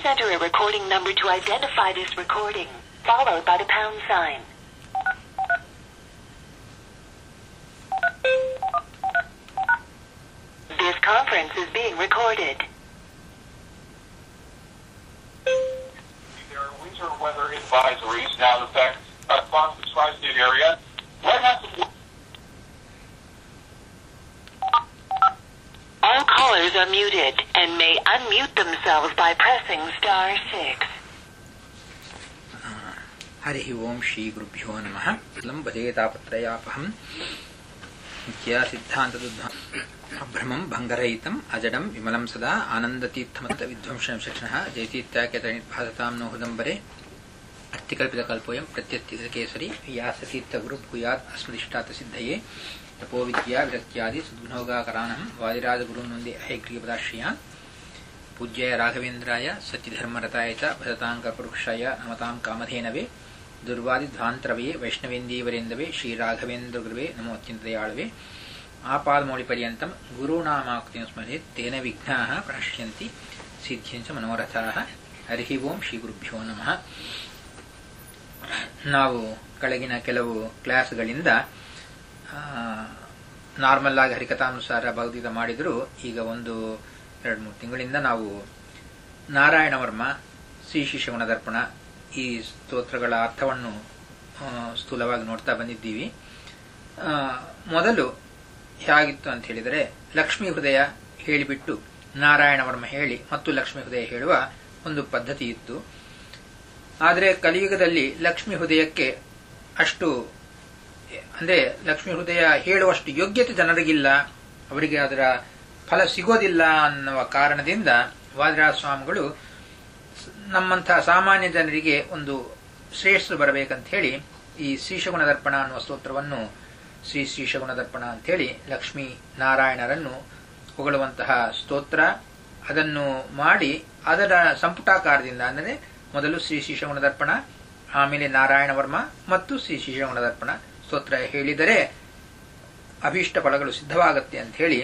Please enter a recording number to identify this recording, followed by the pound sign. This conference is being recorded. There are winter weather advisories now in effect across the tri-state area. What happened? All callers are muted and may unmute themselves by pressing star six. ಹರಿ ಓಂ ಶ್ರೀ ಗುರುಭ್ಯೋ ನಮಃ ಲಂಬದೇತಾಪತ್ರಯಾಪಹಂ ನಿತ್ಯ ಸಿದ್ಧಾಂತದುದ್ಧ ಅಭ್ರಮಂ ಭಂಗರಹಿತಂ ಅಜಡಂ ವಿಮಲಂ ಸದಾ ಆನಂದತೀರ್ಥಮತ್ತ ವಿಧ್ವಂಸಂ ಶಿಕ್ಷಣ ಜಯತೀರ್ಥ್ಯಾಕೆತನಿರ್ಭಾಸತಾಂ no ಹೃದಂಬರೆ ಅರ್ಥಿಕಲ್ಪಿತಕಲ್ಪೋಯಂ ಪ್ರತ್ಯರ್ಥಿತಕೇಸರಿ Vyasatirtha ಗುರು ಭೂಯಾತ್ ಅಸ್ಮದಿಷ್ಟಾತ ಸಿದ್ಧಯೇ ತಪೋ ವಿದ್ಯಾ ವಿರಕ್ತ್ಯಾದಿ ಸದ್ಗುಣೋಗಾಕರಾನಂ ವಾದಿರಾಜಗುರುನೊಂದಿ ಅಹೈಗ್ರೀಯಪದಾಶ್ರಯಾನ್ ಪೂಜ್ಯಾಯ ರಾಘವೇಂದ್ರಾಯ ಸತ್ಯಧರ್ಮರತಾಯ ಚ ಭರತಾಂಕಪುರುಷಾಯ ನಮತಾಂ ಕಾಮಧೇನವೇ ದುರ್ವಾದಿಧ್ವಾಂತರವೇ ವೈಷ್ಣವೇಂದೀವರೇಂದವೇ ಶ್ರೀರಾಘವೇಂದ್ರಗುರುವೇ ನಮೋ ಅತ್ಯಂತದಯಾಳವೇ ಆಪಾದಮೌಳಿಪರ್ಯಂతం ಗುರುನಾಮಾಕೃತಿಂ ಸ್ಮರೇತ್ ತೇನ ವಿಘ್ನಾಃ ಪ್ರಣಶ್ಯಂತಿ ಸಿದ್ಧ್ಯಂಚ ಮನೋರಥಾಃ ಹರಿ ಓಂ ಶ್ರೀ ಗುರುಭ್ಯೋ ನಮಃ ನಾವು ಕೆಳಗಿನ ಕೆಲವು ಕ್ಲಾಸ್ಗಳಿಂದ ನಾರ್ಮಲ್ ಆಗಿ ಹರಿಕಥಾನುಸಾರ ಭಗವದ್ಗೀತ ಮಾಡಿದರೂ ಈಗ ಒಂದು ಎರಡು ಮೂರು ತಿಂಗಳಿಂದ ನಾವು ನಾರಾಯಣ ವರ್ಮ ಶ್ರೀ ಶಿಶಗುಣ ದರ್ಪಣ ಈ ಸ್ತೋತ್ರಗಳ ಅರ್ಥವನ್ನು ಆ, ಸ್ಥೂಲವಾಗಿ ನೋಡ್ತಾ ಬಂದಿದ್ದೀವಿ ಆ, ಮೊದಲು ಹೇಗಿತ್ತು ಅಂತ ಹೇಳಿದರೆ ಲಕ್ಷ್ಮೀ ಹೃದಯ ಹೇಳಿಬಿಟ್ಟು ನಾರಾಯಣ ವರ್ಮ ಹೇಳಿ ಮತ್ತು ಲಕ್ಷ್ಮೀ ಹೃದಯ ಹೇಳುವ ಒಂದು ಪದ್ಧತಿ ಇತ್ತು ಆದರೆ ಕಲಿಯುಗದಲ್ಲಿ ಲಕ್ಷ್ಮೀ ಹೃದಯಕ್ಕೆ ಅಷ್ಟು ಅಂದ್ರೆ ಲಕ್ಷ್ಮೀ ಹೃದಯ ಹೇಳುವಷ್ಟು ಯೋಗ್ಯತೆ ಜನರಿಗಿಲ್ಲ ಅವರಿಗೆ ಅದರ ಫಲ ಸಿಗೋದಿಲ್ಲ ಅನ್ನುವ ಕಾರಣದಿಂದ ವಾದಿರಾಜ ಸ್ವಾಮಿಗಳು ನಮ್ಮಂತಹ ಸಾಮಾನ್ಯ ಜನರಿಗೆ ಒಂದು ಶ್ರೇಷ್ಠರು ಬರಬೇಕಂತ ಹೇಳಿ ಈ ಶ್ರೀಶಗುಣ ದರ್ಪಣ ಅನ್ನುವ ಸ್ತೋತ್ರವನ್ನು ಶ್ರೀ ಶ್ರೀಶಗುಣ ದರ್ಪಣ ಅಂತ ಹೇಳಿ ಲಕ್ಷ್ಮೀ ನಾರಾಯಣರನ್ನು ಹೊಗಳುವಂತಹ ಸ್ತೋತ್ರ ಅದನ್ನು ಮಾಡಿ ಅದರ ಸಂಪುಟಾಕಾರದಿಂದ ಅಂದರೆ ಮೊದಲು ಶ್ರೀ ಶ್ರೀಶಗುಣ ದರ್ಪಣ ಆಮೇಲೆ ನಾರಾಯಣ ವರ್ಮ ಮತ್ತು ಶ್ರೀ ಶ್ರೀಶಗುಣ ದರ್ಪಣ ಸ್ತೋತ್ರ ಹೇಳಿದರೆ ಅಭೀಷ್ಟ ಫಲಗಳು ಸಿದ್ಧವಾಗುತ್ತೆ ಅಂತ ಹೇಳಿ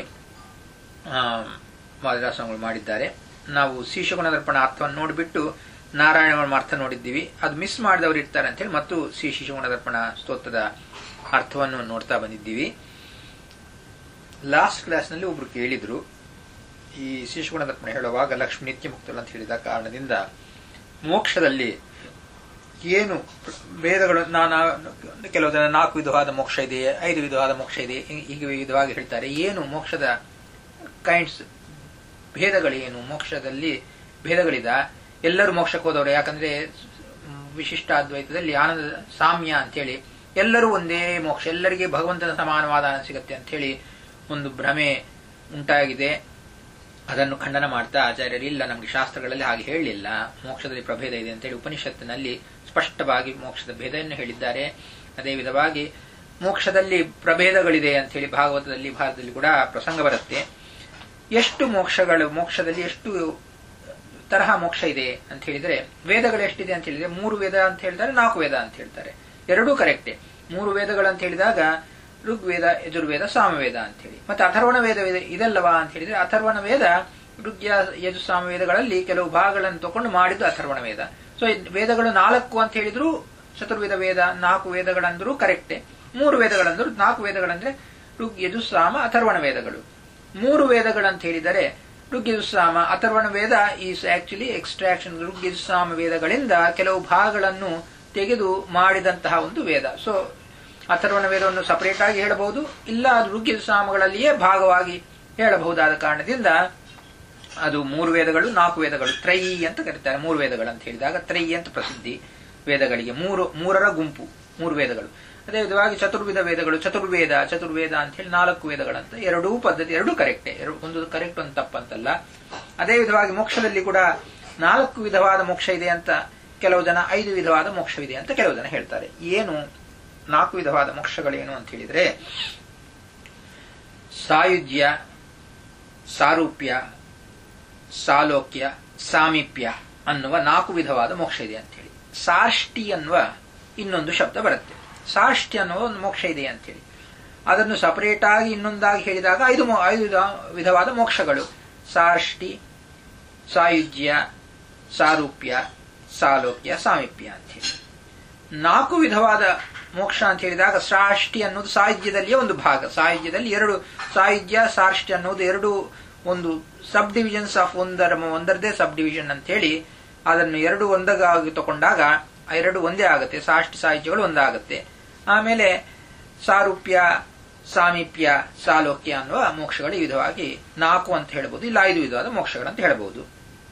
ವಾದಿರಾಸಗಳು ಮಾಡಿದ್ದಾರೆ ನಾವು ಶ್ರೀಶಗುಣ ದರ್ಪಣ ಅರ್ಥವನ್ನು ನೋಡಿಬಿಟ್ಟು ನಾರಾಯಣ ವರ್ಮ ಅರ್ಥ ನೋಡಿದ್ದೀವಿ ಅದು ಮಿಸ್ ಮಾಡಿದವರು ಇರ್ತಾರೆ ಅಂತ ಹೇಳಿ ಮತ್ತು ಶ್ರೀ ಶಿಶುಗುಣ ದರ್ಪಣ ಸ್ತೋತ್ರದ ಅರ್ಥವನ್ನು ನೋಡ್ತಾ ಬಂದಿದ್ದೀವಿ ಲಾಸ್ಟ್ ಕ್ಲಾಸ್ನಲ್ಲಿ ಒಬ್ರು ಕೇಳಿದ್ರು ಈ ಶಿಶುಗುಣ ದರ್ಪಣ ಹೇಳುವಾಗ ಲಕ್ಷ್ಮಿ ನಿತ್ಯ ಮುಕ್ತಳು ಅಂತ ಹೇಳಿದ ಕಾರಣದಿಂದ ಮೋಕ್ಷದಲ್ಲಿ ಏನು ವೇದಗಳು ನಾನು ಕೆಲವು ಜನ ನಾಲ್ಕು ವಿಧವಾದ ಮೋಕ್ಷ ಇದೆ ಐದು ವಿಧವಾದ ಮೋಕ್ಷ ಇದೆ ಹೀಗೆ ವಿಧವಾಗಿ ಹೇಳ್ತಾರೆ ಏನು ಮೋಕ್ಷದ ಕೈಂಡ್ಸ್ ಭೇದಗಳೇನು ಮೋಕ್ಷದಲ್ಲಿ ಭೇದಗಳಿದ ಎಲ್ಲರೂ ಮೋಕ್ಷಕ್ಕೆ ಹೋದವರು ಯಾಕಂದ್ರೆ ವಿಶಿಷ್ಟ ಅದ್ವೈತದಲ್ಲಿ ಆನಂದ ಸಾಮ್ಯ ಅಂತೇಳಿ ಎಲ್ಲರೂ ಒಂದೇ ಮೋಕ್ಷ ಎಲ್ಲರಿಗೆ ಭಗವಂತನ ಸಮಾನವಾದ ಆನಂದ ಸಿಗುತ್ತೆ ಅಂತ ಹೇಳಿ ಒಂದು ಭ್ರಮೆ ಉಂಟಾಗಿದೆ ಅದನ್ನು ಖಂಡನ ಮಾಡ್ತಾ ಆಚಾರ್ಯರು ಇಲ್ಲ ನಮಗೆ ಶಾಸ್ತ್ರಗಳಲ್ಲಿ ಹಾಗೆ ಹೇಳಲಿಲ್ಲ ಮೋಕ್ಷದಲ್ಲಿ ಪ್ರಭೇದ ಇದೆ ಅಂತೇಳಿ ಉಪನಿಷತ್ತಿನಲ್ಲಿ ಸ್ಪಷ್ಟವಾಗಿ ಮೋಕ್ಷದ ಭೇದವನ್ನು ಹೇಳಿದ್ದಾರೆ ಅದೇ ವಿಧವಾಗಿ ಮೋಕ್ಷದಲ್ಲಿ ಪ್ರಭೇದಗಳಿದೆ ಅಂತ ಹೇಳಿ ಭಾಗವತದಲ್ಲಿ ಭಾರತದಲ್ಲಿ ಕೂಡ ಪ್ರಸಂಗ ಬರುತ್ತೆ ಎಷ್ಟು ಮೋಕ್ಷಗಳು ಮೋಕ್ಷದಲ್ಲಿ ಎಷ್ಟು ತರಹ ಮೋಕ್ಷ ಇದೆ ಅಂತ ಹೇಳಿದ್ರೆ ವೇದಗಳು ಎಷ್ಟಿದೆ ಅಂತ ಹೇಳಿದ್ರೆ ಮೂರು ವೇದ ಅಂತ ಹೇಳಿದರೆ ನಾಲ್ಕು ವೇದ ಅಂತ ಹೇಳ್ತಾರೆ ಎರಡೂ ಕರೆಕ್ಟೇ ಮೂರು ವೇದಗಳು ಅಂತ ಹೇಳಿದಾಗ ಋಗ್ವೇದ ಯಜುರ್ವೇದ ಸಾಮವೇದ ಅಂತ ಹೇಳಿ ಮತ್ತೆ ಅಥರ್ವಣ ವೇದ ಇದಲ್ಲವಾ ಅಂತ ಹೇಳಿದ್ರೆ ಅಥರ್ವಣ ವೇದ ಋಗ್ಯ ಯಜು ಸಾಮವೇದಗಳಲ್ಲಿ ಕೆಲವು ಭಾಗಗಳನ್ನು ತಗೊಂಡು ಮಾಡಿದ್ದು ಅಥರ್ವಣ ವೇದ ಸೊ ವೇದಗಳು ನಾಲ್ಕು ಅಂತ ಹೇಳಿದ್ರು ಚತುರ್ವೇದ ವೇದ ನಾಲ್ಕು ವೇದಗಳಂದ್ರೂ ಕರೆಕ್ಟೇ ಮೂರು ವೇದಗಳಂದ್ರು ನಾಲ್ಕು ವೇದಗಳಂದ್ರೆ ಋಗ್ ಯಜು ಸಾಮ ಅಥರ್ವಣ ವೇದಗಳು ಮೂರು ವೇದಗಳಂತ ಹೇಳಿದರೆ ಋಗ್ಯಜುಸ್ಸಾಮ ಅಥರ್ವಣ ವೇದ ಈಸ್ ಆಕ್ಚುಲಿ ಎಕ್ಸ್ಟ್ರಾಕ್ಷನ್ ಋಗ್ಯಜುಸ್ಸಾಮ ವೇದಗಳಿಂದ ಕೆಲವು ಭಾಗಗಳನ್ನು ತೆಗೆದು ಮಾಡಿದಂತಹ ಒಂದು ವೇದ ಸೊ ಅಥರ್ವಣ ವೇದವನ್ನು ಸಪರೇಟ್ ಆಗಿ ಹೇಳಬಹುದು ಇಲ್ಲ ಅದು ಋಗ್ಯಜುಸ್ಸಾಮಗಳಲ್ಲಿಯೇ ಭಾಗವಾಗಿ ಹೇಳಬಹುದಾದ ಕಾರಣದಿಂದ ಅದು ಮೂರು ವೇದಗಳು ನಾಲ್ಕು ವೇದಗಳು ತ್ರೈ ಅಂತ ಕರೀತಾರೆ ಮೂರು ವೇದಗಳು ಅಂತ ಹೇಳಿದಾಗ ತ್ರೈ ಅಂತ ಪ್ರಸಿದ್ಧಿ ವೇದಗಳಿಗೆ ಮೂರು ಮೂರರ ಗುಂಪು ಮೂರು ವೇದಗಳು ಅದೇ ವಿಧವಾಗಿ ಚತುರ್ವಿಧ ವೇದಗಳು ಚತುರ್ವೇದ ಚತುರ್ವೇದ ಅಂತ ಹೇಳಿ ನಾಲ್ಕು ವೇದಗಳಂತ ಎರಡೂ ಪದ್ಧತಿ ಎರಡೂ ಕರೆಕ್ಟೇ ಒಂದು ಕರೆಕ್ಟ್ ಒಂದು ತಪ್ಪಂತಲ್ಲ ಅದೇ ವಿಧವಾಗಿ ಮೋಕ್ಷದಲ್ಲಿ ಕೂಡ ನಾಲ್ಕು ವಿಧವಾದ ಮೋಕ್ಷ ಇದೆ ಅಂತ ಕೆಲವು ಜನ ಐದು ವಿಧವಾದ ಮೋಕ್ಷವಿದೆ ಅಂತ ಕೆಲವು ಜನ ಹೇಳ್ತಾರೆ ಏನು ನಾಲ್ಕು ವಿಧವಾದ ಮೋಕ್ಷಗಳೇನು ಅಂತ ಹೇಳಿದ್ರೆ ಸಾಯುಜ್ಯ ಸಾರೂಪ್ಯ ಸಾಲೋಕ್ಯ ಸಾಮೀಪ್ಯ ಅನ್ನುವ ನಾಲ್ಕು ವಿಧವಾದ ಮೋಕ್ಷ ಇದೆ ಅಂತ ಹೇಳಿ ಸಾಷ್ಟಿ ಅನ್ನುವ ಇನ್ನೊಂದು ಶಬ್ದ ಬರುತ್ತೆ ಸಾಷ್ಟಿ ಅನ್ನುವ ಒಂದು ಮೋಕ್ಷ ಇದೆ ಅಂತ ಹೇಳಿ ಅದನ್ನು ಸಪರೇಟ್ ಆಗಿ ಇನ್ನೊಂದಾಗಿ ಹೇಳಿದಾಗ ಐದು ಐದು ವಿಧವಾದ ಮೋಕ್ಷಗಳು ಸಾಷ್ಟಿ ಸಾಯುಜ್ಯ ಸಾರೂಪ್ಯ ಸಾಲೋಕ್ಯ ಸಾಮೀಪ್ಯ ಅಂತ ಹೇಳಿ ನಾಲ್ಕು ವಿಧವಾದ ಮೋಕ್ಷ ಅಂತ ಹೇಳಿದಾಗ ಸಾಷ್ಟಿ ಅನ್ನೋದು ಸಾಹಿತ್ಯದಲ್ಲಿಯೇ ಒಂದು ಭಾಗ ಸಾಹಿತ್ಯದಲ್ಲಿ ಎರಡು ಸಾಹಿತ್ಯ ಸಾಷ್ಟಿ ಅನ್ನೋದು ಎರಡು ಒಂದು ಸಬ್ ಡಿವಿಷನ್ಸ್ ಆಫ್ ಒಂದರ ಒಂದರದೇ ಸಬ್ ಡಿವಿಷನ್ ಅಂತ ಹೇಳಿ ಅದನ್ನು ಎರಡು ಒಂದಾಗಿ ತಗೊಂಡಾಗ ಆ ಎರಡು ಒಂದೇ ಆಗುತ್ತೆ ಸಾಷ್ಟಿ ಸಾಹಿತ್ಯಗಳು ಒಂದಾಗುತ್ತೆ ಆಮೇಲೆ ಸಾರೂಪ್ಯ ಸಾಮೀಪ್ಯ ಸಾಲೋಕ್ಯ ಅನ್ನುವ ಮೋಕ್ಷಗಳು ಈ ವಿಧವಾಗಿ ನಾಲ್ಕು ಅಂತ ಹೇಳ್ಬೋದು ಇಲ್ಲ ಐದು ವಿಧವಾದ ಮೋಕ್ಷಗಳಂತ ಹೇಳ್ಬೋದು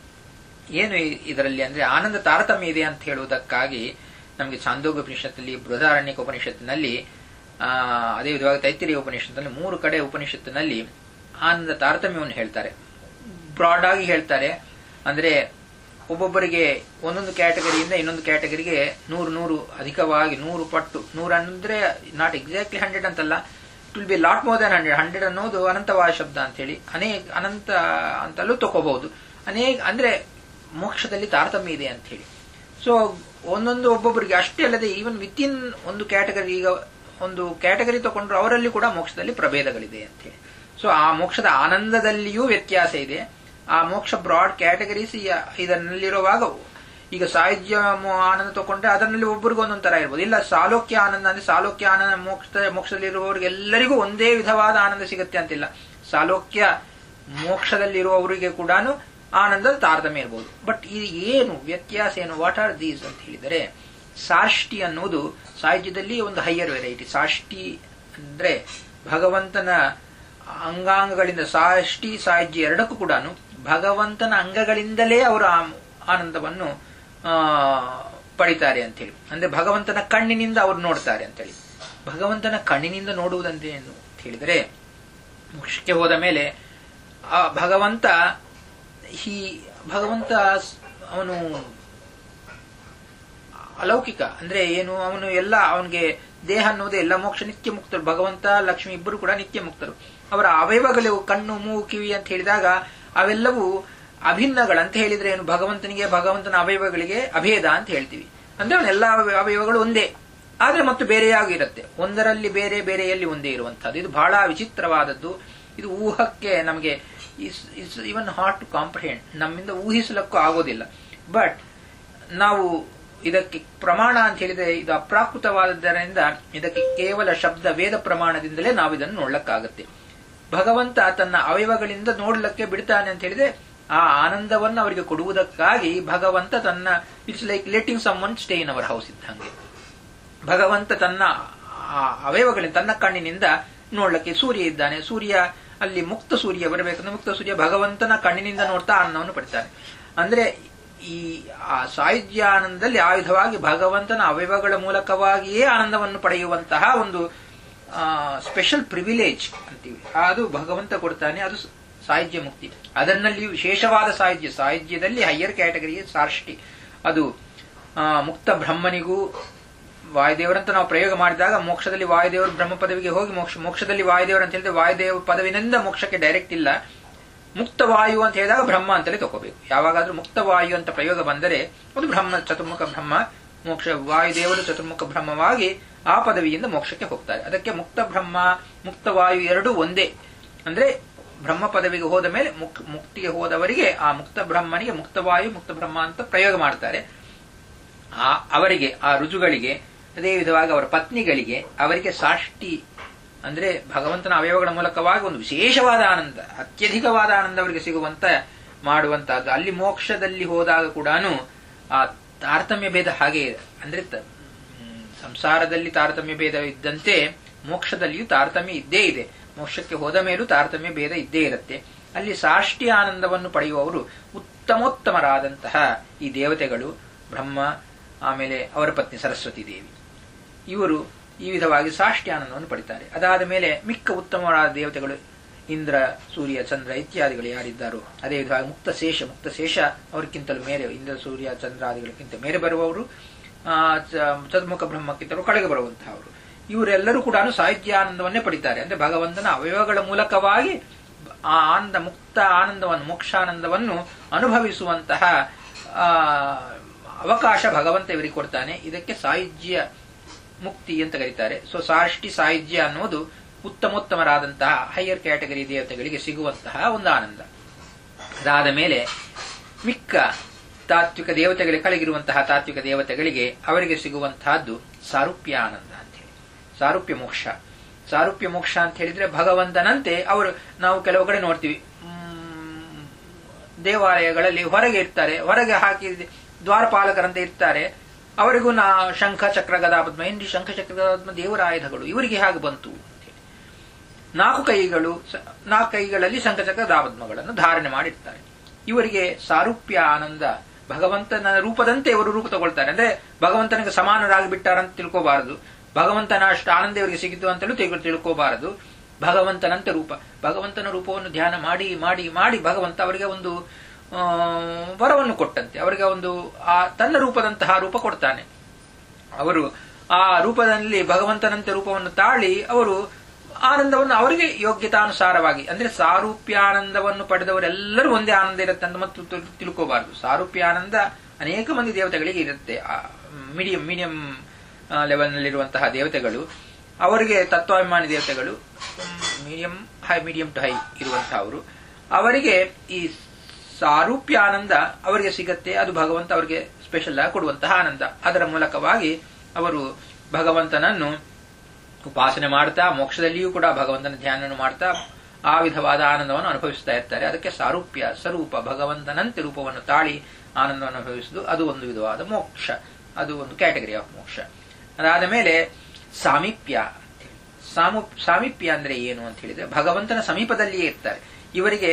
ಏನು ಇ- ಇದರಲ್ಲಿ ಅಂದ್ರೆ ಆನಂದ ತಾರತಮ್ಯ ಇದೆ ಅಂತ ಹೇಳುವುದಕ್ಕಾಗಿ ನಮಗೆ ಚಾಂದೋಗ ಉಪನಿಷತ್ತಲ್ಲಿ ಬೃಹದಾರಣ್ಯಕ ಉಪನಿಷತ್ತಿನಲ್ಲಿ ಆ, ಅದೇ ವಿಧವಾಗಿ ತೈತಿರಿಯ ಉಪನಿಷತ್ತಿನಲ್ಲಿ ಮೂರು ಕಡೆ ಉಪನಿಷತ್ತಿನಲ್ಲಿ ಆನಂದ ತಾರತಮ್ಯವನ್ನು ಹೇಳ್ತಾರೆ ಬ್ರಾಡ್ ಆಗಿ ಹೇಳ್ತಾರೆ ಅಂದ್ರೆ ಒಬ್ಬೊಬ್ಬರಿಗೆ ಒಂದೊಂದು ಕ್ಯಾಟಗರಿಯಿಂದ ಇನ್ನೊಂದು ಕ್ಯಾಟಗರಿಗೆ ನೂರು ನೂರು ಅಧಿಕವಾಗಿ ನೂರು ಪಟ್ಟು ನೂರು ಅಂದ್ರೆ ನಾಟ್ ಎಕ್ಸಾಕ್ಟ್ಲಿ ಹಂಡ್ರೆಡ್ ಅಂತಲ್ಲ it will be lot more than hundred hundred ಅನ್ನೋದು ಅನಂತವಾದ ಶಬ್ದ ಅಂತ ಹೇಳಿ ಅನೇಕ ಅನಂತ ಅಂತಲೂ ತಗೋಬಹುದು ಅನೇಕ ಅಂದ್ರೆ ಮೋಕ್ಷದಲ್ಲಿ ತಾರತಮ್ಯ ಇದೆ ಅಂತ ಹೇಳಿ ಸೊ ಒಂದೊಂದು ಒಬ್ಬೊಬ್ಬರಿಗೆ ಅಷ್ಟೇ ಅಲ್ಲದೆ ಈವನ್ ವಿತ್ ಇನ್ ಒಂದು ಕ್ಯಾಟಗರಿ ಈಗ ಒಂದು ಕ್ಯಾಟಗರಿ ತಗೊಂಡ್ರು ಅವರಲ್ಲಿ ಕೂಡ ಮೋಕ್ಷದಲ್ಲಿ ಪ್ರಭೇದಗಳಿದೆ ಅಂತ ಹೇಳಿ ಸೊ ಆ ಮೋಕ್ಷದ ಆನಂದದಲ್ಲಿಯೂ ವ್ಯತ್ಯಾಸ ಇದೆ ಆ ಮೋಕ್ಷ ಬ್ರಾಡ್ ಕ್ಯಾಟಗರೀಸ್ ಇದನ್ನಲ್ಲಿರುವಾಗ ಈಗ ಸಾಹಿತ್ಯ ಮೋ- ಆನಂದ ತಗೊಂಡ್ರೆ ಅದರಲ್ಲಿ ಒಬ್ಬರಿಗೂ ಒಂದೊಂದು ತರ ಇರ್ಬೋದು ಇಲ್ಲ ಸಾಲೋಕ್ಯ ಆನಂದ ಅಂದ್ರೆ ಸಾಲೋಕ್ಯ ಆನಂದ ಮೋಕ್ಷ ಮೋಕ್ಷದಲ್ಲಿರುವವರಿಗೆಲ್ಲರಿಗೂ ಒಂದೇ ವಿಧವಾದ ಆನಂದ ಸಿಗುತ್ತೆ ಅಂತಿಲ್ಲ ಸಾಲೋಕ್ಯ ಮೋಕ್ಷದಲ್ಲಿರುವವರಿಗೆ ಕೂಡ ಆನಂದದ ತಾರತಮ್ಯ ಇರಬಹುದು ಬಟ್ ಇದು ಏನು ವ್ಯತ್ಯಾಸ ಏನು ವಾಟ್ ಆರ್ ದೀಸ್ ಅಂತ ಹೇಳಿದರೆ ಸಾಷ್ಟಿ ಅನ್ನುವುದು ಸಾಹಿತ್ಯದಲ್ಲಿ ಒಂದು ಹೈಯರ್ ವೆರೈಟಿ ಸಾಷ್ಟಿ ಅಂದ್ರೆ ಭಗವಂತನ ಅಂಗಾಂಗಗಳಿಂದ ಸಾಷ್ಟಿ ಸಾಹಿತ್ಯ ಎರಡಕ್ಕೂ ಕೂಡ ಭಗವಂತನ ಅಂಗಗಳಿಂದಲೇ ಅವರು ಆ ಆನಂದವನ್ನು ಆ, ಪಡಿತಾರೆ ಅಂತೇಳಿ ಅಂದ್ರೆ ಭಗವಂತನ ಕಣ್ಣಿನಿಂದ ಅವರು ನೋಡ್ತಾರೆ ಅಂತೇಳಿ ಭಗವಂತನ ಕಣ್ಣಿನಿಂದ ನೋಡುವುದಂತ ಏನು ಅಂತ ಹೇಳಿದರೆ ಮೋಕ್ಷಕ್ಕೆ ಹೋದ ಮೇಲೆ ಆ ಭಗವಂತ ಈ ಭಗವಂತ ಸ್- ಅವನು ಅಲೌಕಿಕ ಅಂದ್ರೆ ಏನು ಅವನು ಎಲ್ಲ ಅವನಿಗೆ ದೇಹ ಅನ್ನೋದು ಎಲ್ಲ ಮೋಕ್ಷ ನಿತ್ಯ ಮುಕ್ತರು ಭಗವಂತ ಲಕ್ಷ್ಮಿ ಇಬ್ಬರು ಕೂಡ ನಿತ್ಯ ಮುಕ್ತರು ಅವರ ಅವಯವಗಳು ಕಣ್ಣು ಮೂಗು ಕಿವಿ ಅಂತ ಹೇಳಿದಾಗ ಅವೆಲ್ಲವೂ ಅಭಿನ್ನಗಳಂತ ಹೇಳಿದ್ರೆ ಏನು ಭಗವಂತನಿಗೆ ಭಗವಂತನ ಅವಯವಗಳಿಗೆ ಅಭೇದ ಅಂತ ಹೇಳ್ತೀವಿ ಅಂದ್ರೆ ಅವನೆಲ್ಲ ಅವಯವಗಳು ಒಂದೇ ಆದ್ರೆ ಮತ್ತು ಬೇರೆಯಾಗಿರುತ್ತೆ ಒಂದರಲ್ಲಿ ಬೇರೆ ಬೇರೆಯಲ್ಲಿ ಒಂದೇ ಇರುವಂತಹದ್ದು ಇದು ಬಹಳ ವಿಚಿತ್ರವಾದದ್ದು ಇದು ಊಹಕ್ಕೆ ನಮಗೆ it's even hard to comprehend ನಮ್ಮಿಂದ ಊಹಿಸಲಕ್ಕೂ ಆಗೋದಿಲ್ಲ ಬಟ್ ನಾವು ಇದಕ್ಕೆ ಪ್ರಮಾಣ ಅಂತ ಹೇಳಿದ್ರೆ ಇದು ಅಪ್ರಾಕೃತವಾದದ್ದರಿಂದ ಇದಕ್ಕೆ ಕೇವಲ ಶಬ್ದ ವೇದ ಪ್ರಮಾಣದಿಂದಲೇ ನಾವು ಇದನ್ನು ನೋಡ್ಲಕ್ಕಾಗತ್ತೆ ಭಗವಂತ ತನ್ನ ಅವಯವಗಳಿಂದ ನೋಡ್ಲಕ್ಕೆ ಬಿಡ್ತಾನೆ ಅಂತ ಹೇಳಿದ್ರೆ ಆ ಆನಂದವನ್ನು ಅವರಿಗೆ ಕೊಡುವುದಕ್ಕಾಗಿ ಭಗವಂತ ತನ್ನ it's like letting someone stay in our house ಇದ್ದಂಗೆ ಭಗವಂತ ತನ್ನ ಆ ಅವಯವಗಳಿಂದ ತನ್ನ ಕಣ್ಣಿನಿಂದ ನೋಡ್ಲಿಕ್ಕೆ ಸೂರ್ಯ ಇದ್ದಾನೆ ಸೂರ್ಯ ಅಲ್ಲಿ ಮುಕ್ತ ಸೂರ್ಯ ಬರಬೇಕಂದ್ರೆ ಮುಕ್ತ ಸೂರ್ಯ ಭಗವಂತನ ಕಣ್ಣಿನಿಂದ ನೋಡ್ತಾ ಆನಂದವನ್ನು ಪಡಿತಾನೆ ಅಂದ್ರೆ ಈ ಆ ಸಾಯುಜ್ಯ ಆನಂದದಲ್ಲಿ ಆ ವಿಧವಾಗಿ ಭಗವಂತನ ಅವಯವಗಳ ಮೂಲಕವಾಗಿಯೇ ಆನಂದವನ್ನು ಪಡೆಯುವಂತಹ ಒಂದು ಸ್ಪೆಷಲ್ ಪ್ರಿವಿಲೇಜ್ ಅಂತೀವಿ ಅದು ಭಗವಂತ ಕೊಡ್ತಾನೆ ಅದು ಸಾಹಿತ್ಯ ಮುಕ್ತಿ ಅದರಲ್ಲಿ ವಿಶೇಷವಾದ ಸಾಹಿತ್ಯ ಸಾಹಿತ್ಯದಲ್ಲಿ ಹೈಯರ್ ಕ್ಯಾಟಗರಿ ಸಾರ್ಷ್ಟಿ ಅದು ಆ, ಮುಕ್ತ ಬ್ರಹ್ಮನಿಗೂ ವಾಯುದೇವರಂತ ನಾವು ಪ್ರಯೋಗ ಮಾಡಿದಾಗ ಮೋಕ್ಷದಲ್ಲಿ ವಾಯುದೇವರು ಬ್ರಹ್ಮ ಪದವಿಗೆ ಹೋಗಿ ಮೋಕ್ಷ ಮೋಕ್ಷದಲ್ಲಿ ವಾಯುದೇವರು ಅಂತ ಹೇಳಿದ್ರೆ ವಾಯುದೇವ ಪದವಿನಿಂದ ಮೋಕ್ಷಕ್ಕೆ ಡೈರೆಕ್ಟ್ ಇಲ್ಲ ಮುಕ್ತ ವಾಯು ಅಂತ ಹೇಳಿದಾಗ ಬ್ರಹ್ಮ ಅಂತಲೇ ತಗೋಬೇಕು ಯಾವಾಗಾದ್ರೂ ಮುಕ್ತ ವಾಯು ಅಂತ ಪ್ರಯೋಗ ಬಂದರೆ ಅದು ಬ್ರಹ್ಮ ಚತುರ್ಮುಖ ಬ್ರಹ್ಮ ಮೋಕ್ಷ ವಾಯುದೇವರು ಚತುರ್ಮುಖ ಬ್ರಹ್ಮವಾಗಿ ಆ ಪದವಿಯಿಂದ ಮೋಕ್ಷಕ್ಕೆ ಹೋಗ್ತಾರೆ ಅದಕ್ಕೆ ಮುಕ್ತ ಬ್ರಹ್ಮ ಮುಕ್ತ ವಾಯು ಎರಡೂ ಒಂದೇ ಅಂದ್ರೆ ಬ್ರಹ್ಮ ಪದವಿಗೆ ಹೋದ ಮೇಲೆ ಮುಕ್ ಮುಕ್ತಿಗೆ ಹೋದವರಿಗೆ ಆ ಮುಕ್ತ ಬ್ರಹ್ಮನಿಗೆ ಮುಕ್ತ ವಾಯು ಮುಕ್ತ ಬ್ರಹ್ಮ ಅಂತ ಪ್ರಯೋಗ ಮಾಡ್ತಾರೆ ಆ ಅವರಿಗೆ ಆ ರುಜುಗಳಿಗೆ ಅದೇ ವಿಧವಾಗಿ ಅವರ ಪತ್ನಿಗಳಿಗೆ ಅವರಿಗೆ ಸಾಷ್ಟಿ ಅಂದ್ರೆ ಭಗವಂತನ ಅವಯವಗಳ ಮೂಲಕವಾಗಿ ಒಂದು ವಿಶೇಷವಾದ ಆನಂದ ಅತ್ಯಧಿಕವಾದ ಆನಂದ ಅವರಿಗೆ ಸಿಗುವಂತ ಮಾಡುವಂತಹದ್ದು ಅಲ್ಲಿ ಮೋಕ್ಷದಲ್ಲಿ ಹೋದಾಗ ಕೂಡ ಆ ತಾರತಮ್ಯ ಭೇದ ಹಾಗೆ ಇದೆ ಅಂದ್ರೆ ತ- ಹ್ಮ್, ಸಂಸಾರದಲ್ಲಿ ತಾರತಮ್ಯ ಭೇದ ಇದ್ದಂತೆ ಮೋಕ್ಷದಲ್ಲಿಯೂ ತಾರತಮ್ಯ ಇದ್ದೇ ಇದೆ ಮೋಕ್ಷಕ್ಕೆ ಹೋದ ಮೇಲೂ ತಾರತಮ್ಯ ಭೇದ ಇದ್ದೇ ಇರುತ್ತೆ ಅಲ್ಲಿ ಸಾಷ್ಟಿ ಆನಂದವನ್ನು ಪಡೆಯುವವರು ಉತ್ತಮೋತ್ತಮರಾದಂತಹ ಈ ದೇವತೆಗಳು ಬ್ರಹ್ಮ ಆಮೇಲೆ ಅವರ ಪತ್ನಿ ಸರಸ್ವತಿ ದೇವಿ ಇವರು ಈ ವಿಧವಾಗಿ ಸಾಷ್ಟಿ ಆನಂದವನ್ನು ಪಡಿತಾರೆ ಅದಾದ ಮೇಲೆ ಮಿಕ್ಕ ಉತ್ತಮವಾದ ದೇವತೆಗಳು ಇಂದ್ರ ಸೂರ್ಯ ಚಂದ್ರ ಇತ್ಯಾದಿಗಳು ಯಾರಿದ್ದಾರೋ ಅದೇ ವಿಧವಾಗಿ ಮುಕ್ತ ಶೇಷ ಮುಕ್ತ ಶೇಷ ಅವರಿಗಿಂತಲೂ ಮೇಲೆ ಇಂದ್ರ ಸೂರ್ಯ ಚಂದ್ರಾದಿಗಳಿಗಿಂತ ಮೇಲೆ ಬರುವವರು ಆ, ಚ- ಚತುರ್ಮುಖ ಬ್ರಹ್ಮಕ್ಕಿಂತಲೂ ಕೆಳಗೆ ಬರುವಂತಹವರು ಇವರೆಲ್ಲರೂ ಕೂಡ ಸಾಹಿತ್ಯಾನಂದವನ್ನೇ ಪಡಿತಾರೆ ಅಂದ್ರೆ ಭಗವಂತನ ಅವಯವಗಳ ಮೂಲಕವಾಗಿ ಆ ಆನಂದ ಮುಕ್ತ ಆನಂದವನ್ನು ಮೋಕ್ಷಾನಂದವನ್ನು ಅನುಭವಿಸುವಂತಹ ಆ, ಅವಕಾಶ ಭಗವಂತ ಇವರಿಗೆ ಕೊಡ್ತಾನೆ ಇದಕ್ಕೆ ಸಾಹಿತ್ಯ ಮುಕ್ತಿ ಅಂತ ಕರೀತಾರೆ ಸೊ ಸಾಷ್ಟಿ ಸಾಹಿತ್ಯ ಅನ್ನೋದು ಉತ್ತಮೋತ್ತಮರಾದಂತಹ ಹೈಯರ್ ಕ್ಯಾಟಗರಿ ದೇವತೆಗಳಿಗೆ ಸಿಗುವಂತಹ ಒಂದು ಆನಂದ ಅದಾದ ಮೇಲೆ ಮಿಕ್ಕ ತಾತ್ವಿಕ ದೇವತೆಗಳಿಗೆ ಕೆಳಗಿರುವಂತಹ ತಾತ್ವಿಕ ದೇವತೆಗಳಿಗೆ ಅವರಿಗೆ ಸಿಗುವಂತಹದ್ದು ಸಾರೂಪ್ಯ ಆನಂದ ಅಂತ ಹೇಳಿ ಸಾರೂಪ್ಯ ಮೋಕ್ಷ ಸಾರೂಪ್ಯ ಮೋಕ್ಷ ಅಂತ ಹೇಳಿದ್ರೆ ಭಗವಂತನಂತೆ ಅವರು ನಾವು ಕೆಲವು ಕಡೆ ನೋಡ್ತೀವಿ ಮ್, ದೇವಾಲಯಗಳಲ್ಲಿ ಹೊರಗೆ ಇರ್ತಾರೆ ಹೊರಗೆ ಹಾಕಿ ದ್ವಾರಪಾಲಕರಂತೆ ಇರ್ತಾರೆ ಅವರಿಗೂ ನಾ ಶಂಖ ಚಕ್ರ ಗದಾ ಪದ್ಮ ಇಂಡಿ ಶಂಖ ಚಕ್ರ ಗದಾ ಪದ್ಮ ದೇವರ ಆಯುಧಗಳು ಇವರಿಗೆ ಹೇಗೆ ಬಂತು ಅಂತ ಹೇಳಿ. ನಾಲ್ಕು ಕೈಗಳು ಸ- ನಾಲ್ಕು ಕೈಗಳಲ್ಲಿ ಶಂಖಚಕ್ರ ದಾಪದ್ಮಗಳನ್ನು ಧಾರಣೆ ಮಾಡಿರ್ತಾರೆ ಇವರಿಗೆ ಸಾರೂಪ್ಯ ಆನಂದ ಭಗವಂತನ ರೂಪದಂತೆ ಇವರು ರೂಪ ತಗೊಳ್ತಾರೆ ಅಂದ್ರೆ ಭಗವಂತನಿಗೆ ಸಮಾನರಾಗಿ ಬಿಟ್ಟಾರಂತ ತಿಳ್ಕೋಬಾರದು ಭಗವಂತನ ಅಷ್ಟು ಆನಂದ ಇವರಿಗೆ ಸಿಗಿತು ಅಂತಲೂ ತಿಳ್ಕೊ- ತಿಳ್ಕೋಬಾರದು ಭಗವಂತನಂತೆ ರೂಪ ಭಗವಂತನ ರೂಪವನ್ನು ಧ್ಯಾನ ಮಾಡಿ ಮಾಡಿ ಮಾಡಿ ಭಗವಂತ ಅವರಿಗೆ ಒಂದು ಆ, ವರವನ್ನು ಕೊಟ್ಟಂತೆ ಅವರಿಗೆ ಒಂದು ಆ ತನ್ನ ರೂಪದಂತಹ ರೂಪ ಕೊಡ್ತಾನೆ ಅವರು ಆ ರೂಪದಲ್ಲಿ ಭಗವಂತನಂತೆ ರೂಪವನ್ನು ತಾಳಿ ಅವರು ಆನಂದವನ್ನು ಅವರಿಗೆ ಯೋಗ್ಯತಾನುಸಾರವಾಗಿ ಅಂದ್ರೆ ಸಾರೂಪ್ಯಾನಂದವನ್ನು ಪಡೆದವರೆಲ್ಲರೂ ಒಂದೇ ಆನಂದ ಇರುತ್ತೆ ಅಂತ ಮತ್ತು ತಿಳ್- ತಿಳ್ಕೋಬಾರದು ಸಾರೂಪ್ಯಾನಂದ ಅನೇಕ ಮಂದಿ ದೇವತೆಗಳಿಗೆ ಇರುತ್ತೆ ಮೀಡಿಯಂ ಮೀಡಿಯಂ ಲೆವೆಲ್ನಲ್ಲಿರುವಂತಹ ದೇವತೆಗಳು ಅವರಿಗೆ ತತ್ವಾಭಿಮಾನಿ ದೇವತೆಗಳು medium high medium to high ಇರುವಂತಹವರು ಅವರಿಗೆ ಈ ಸಾರೂಪ್ಯ ಆನಂದ ಅವರಿಗೆ ಸಿಗತ್ತೆ ಅದು ಭಗವಂತ ಅವರಿಗೆ ಸ್ಪೆಷಲ್ ಆಗಿ ಕೊಡುವಂತಹ ಆನಂದ ಅದರ ಮೂಲಕವಾಗಿ ಅವರು ಭಗವಂತನನ್ನು ಉಪಾಸನೆ ಮಾಡ್ತಾ ಮೋಕ್ಷದಲ್ಲಿಯೂ ಕೂಡ ಭಗವಂತನ ಧ್ಯಾನ ಮಾಡ್ತಾ ಆ ವಿಧವಾದ ಆನಂದವನ್ನು ಅನುಭವಿಸ್ತಾ ಇರ್ತಾರೆ ಅದಕ್ಕೆ ಸಾರೂಪ್ಯ ಸ್ವರೂಪ ಭಗವಂತನಂತೆ ರೂಪವನ್ನು ತಾಳಿ ಆನಂದವನ್ನು ಅನುಭವಿಸುವುದು ಅದು ಒಂದು ವಿಧವಾದ ಮೋಕ್ಷ ಅದು ಒಂದು ಕ್ಯಾಟಗರಿ ಆಫ್ ಮೋಕ್ಷ ಅದಾದ ಮೇಲೆ ಸಾಮೀಪ್ಯ ಅಂತೇಳಿ. ಸಾಮು ಸಾಮೀಪ್ಯ ಅಂದ್ರೆ ಏನು ಅಂತ ಹೇಳಿದ್ರೆ ಭಗವಂತನ ಸಮೀಪದಲ್ಲಿಯೇ ಇರ್ತಾರೆ ಇವರಿಗೆ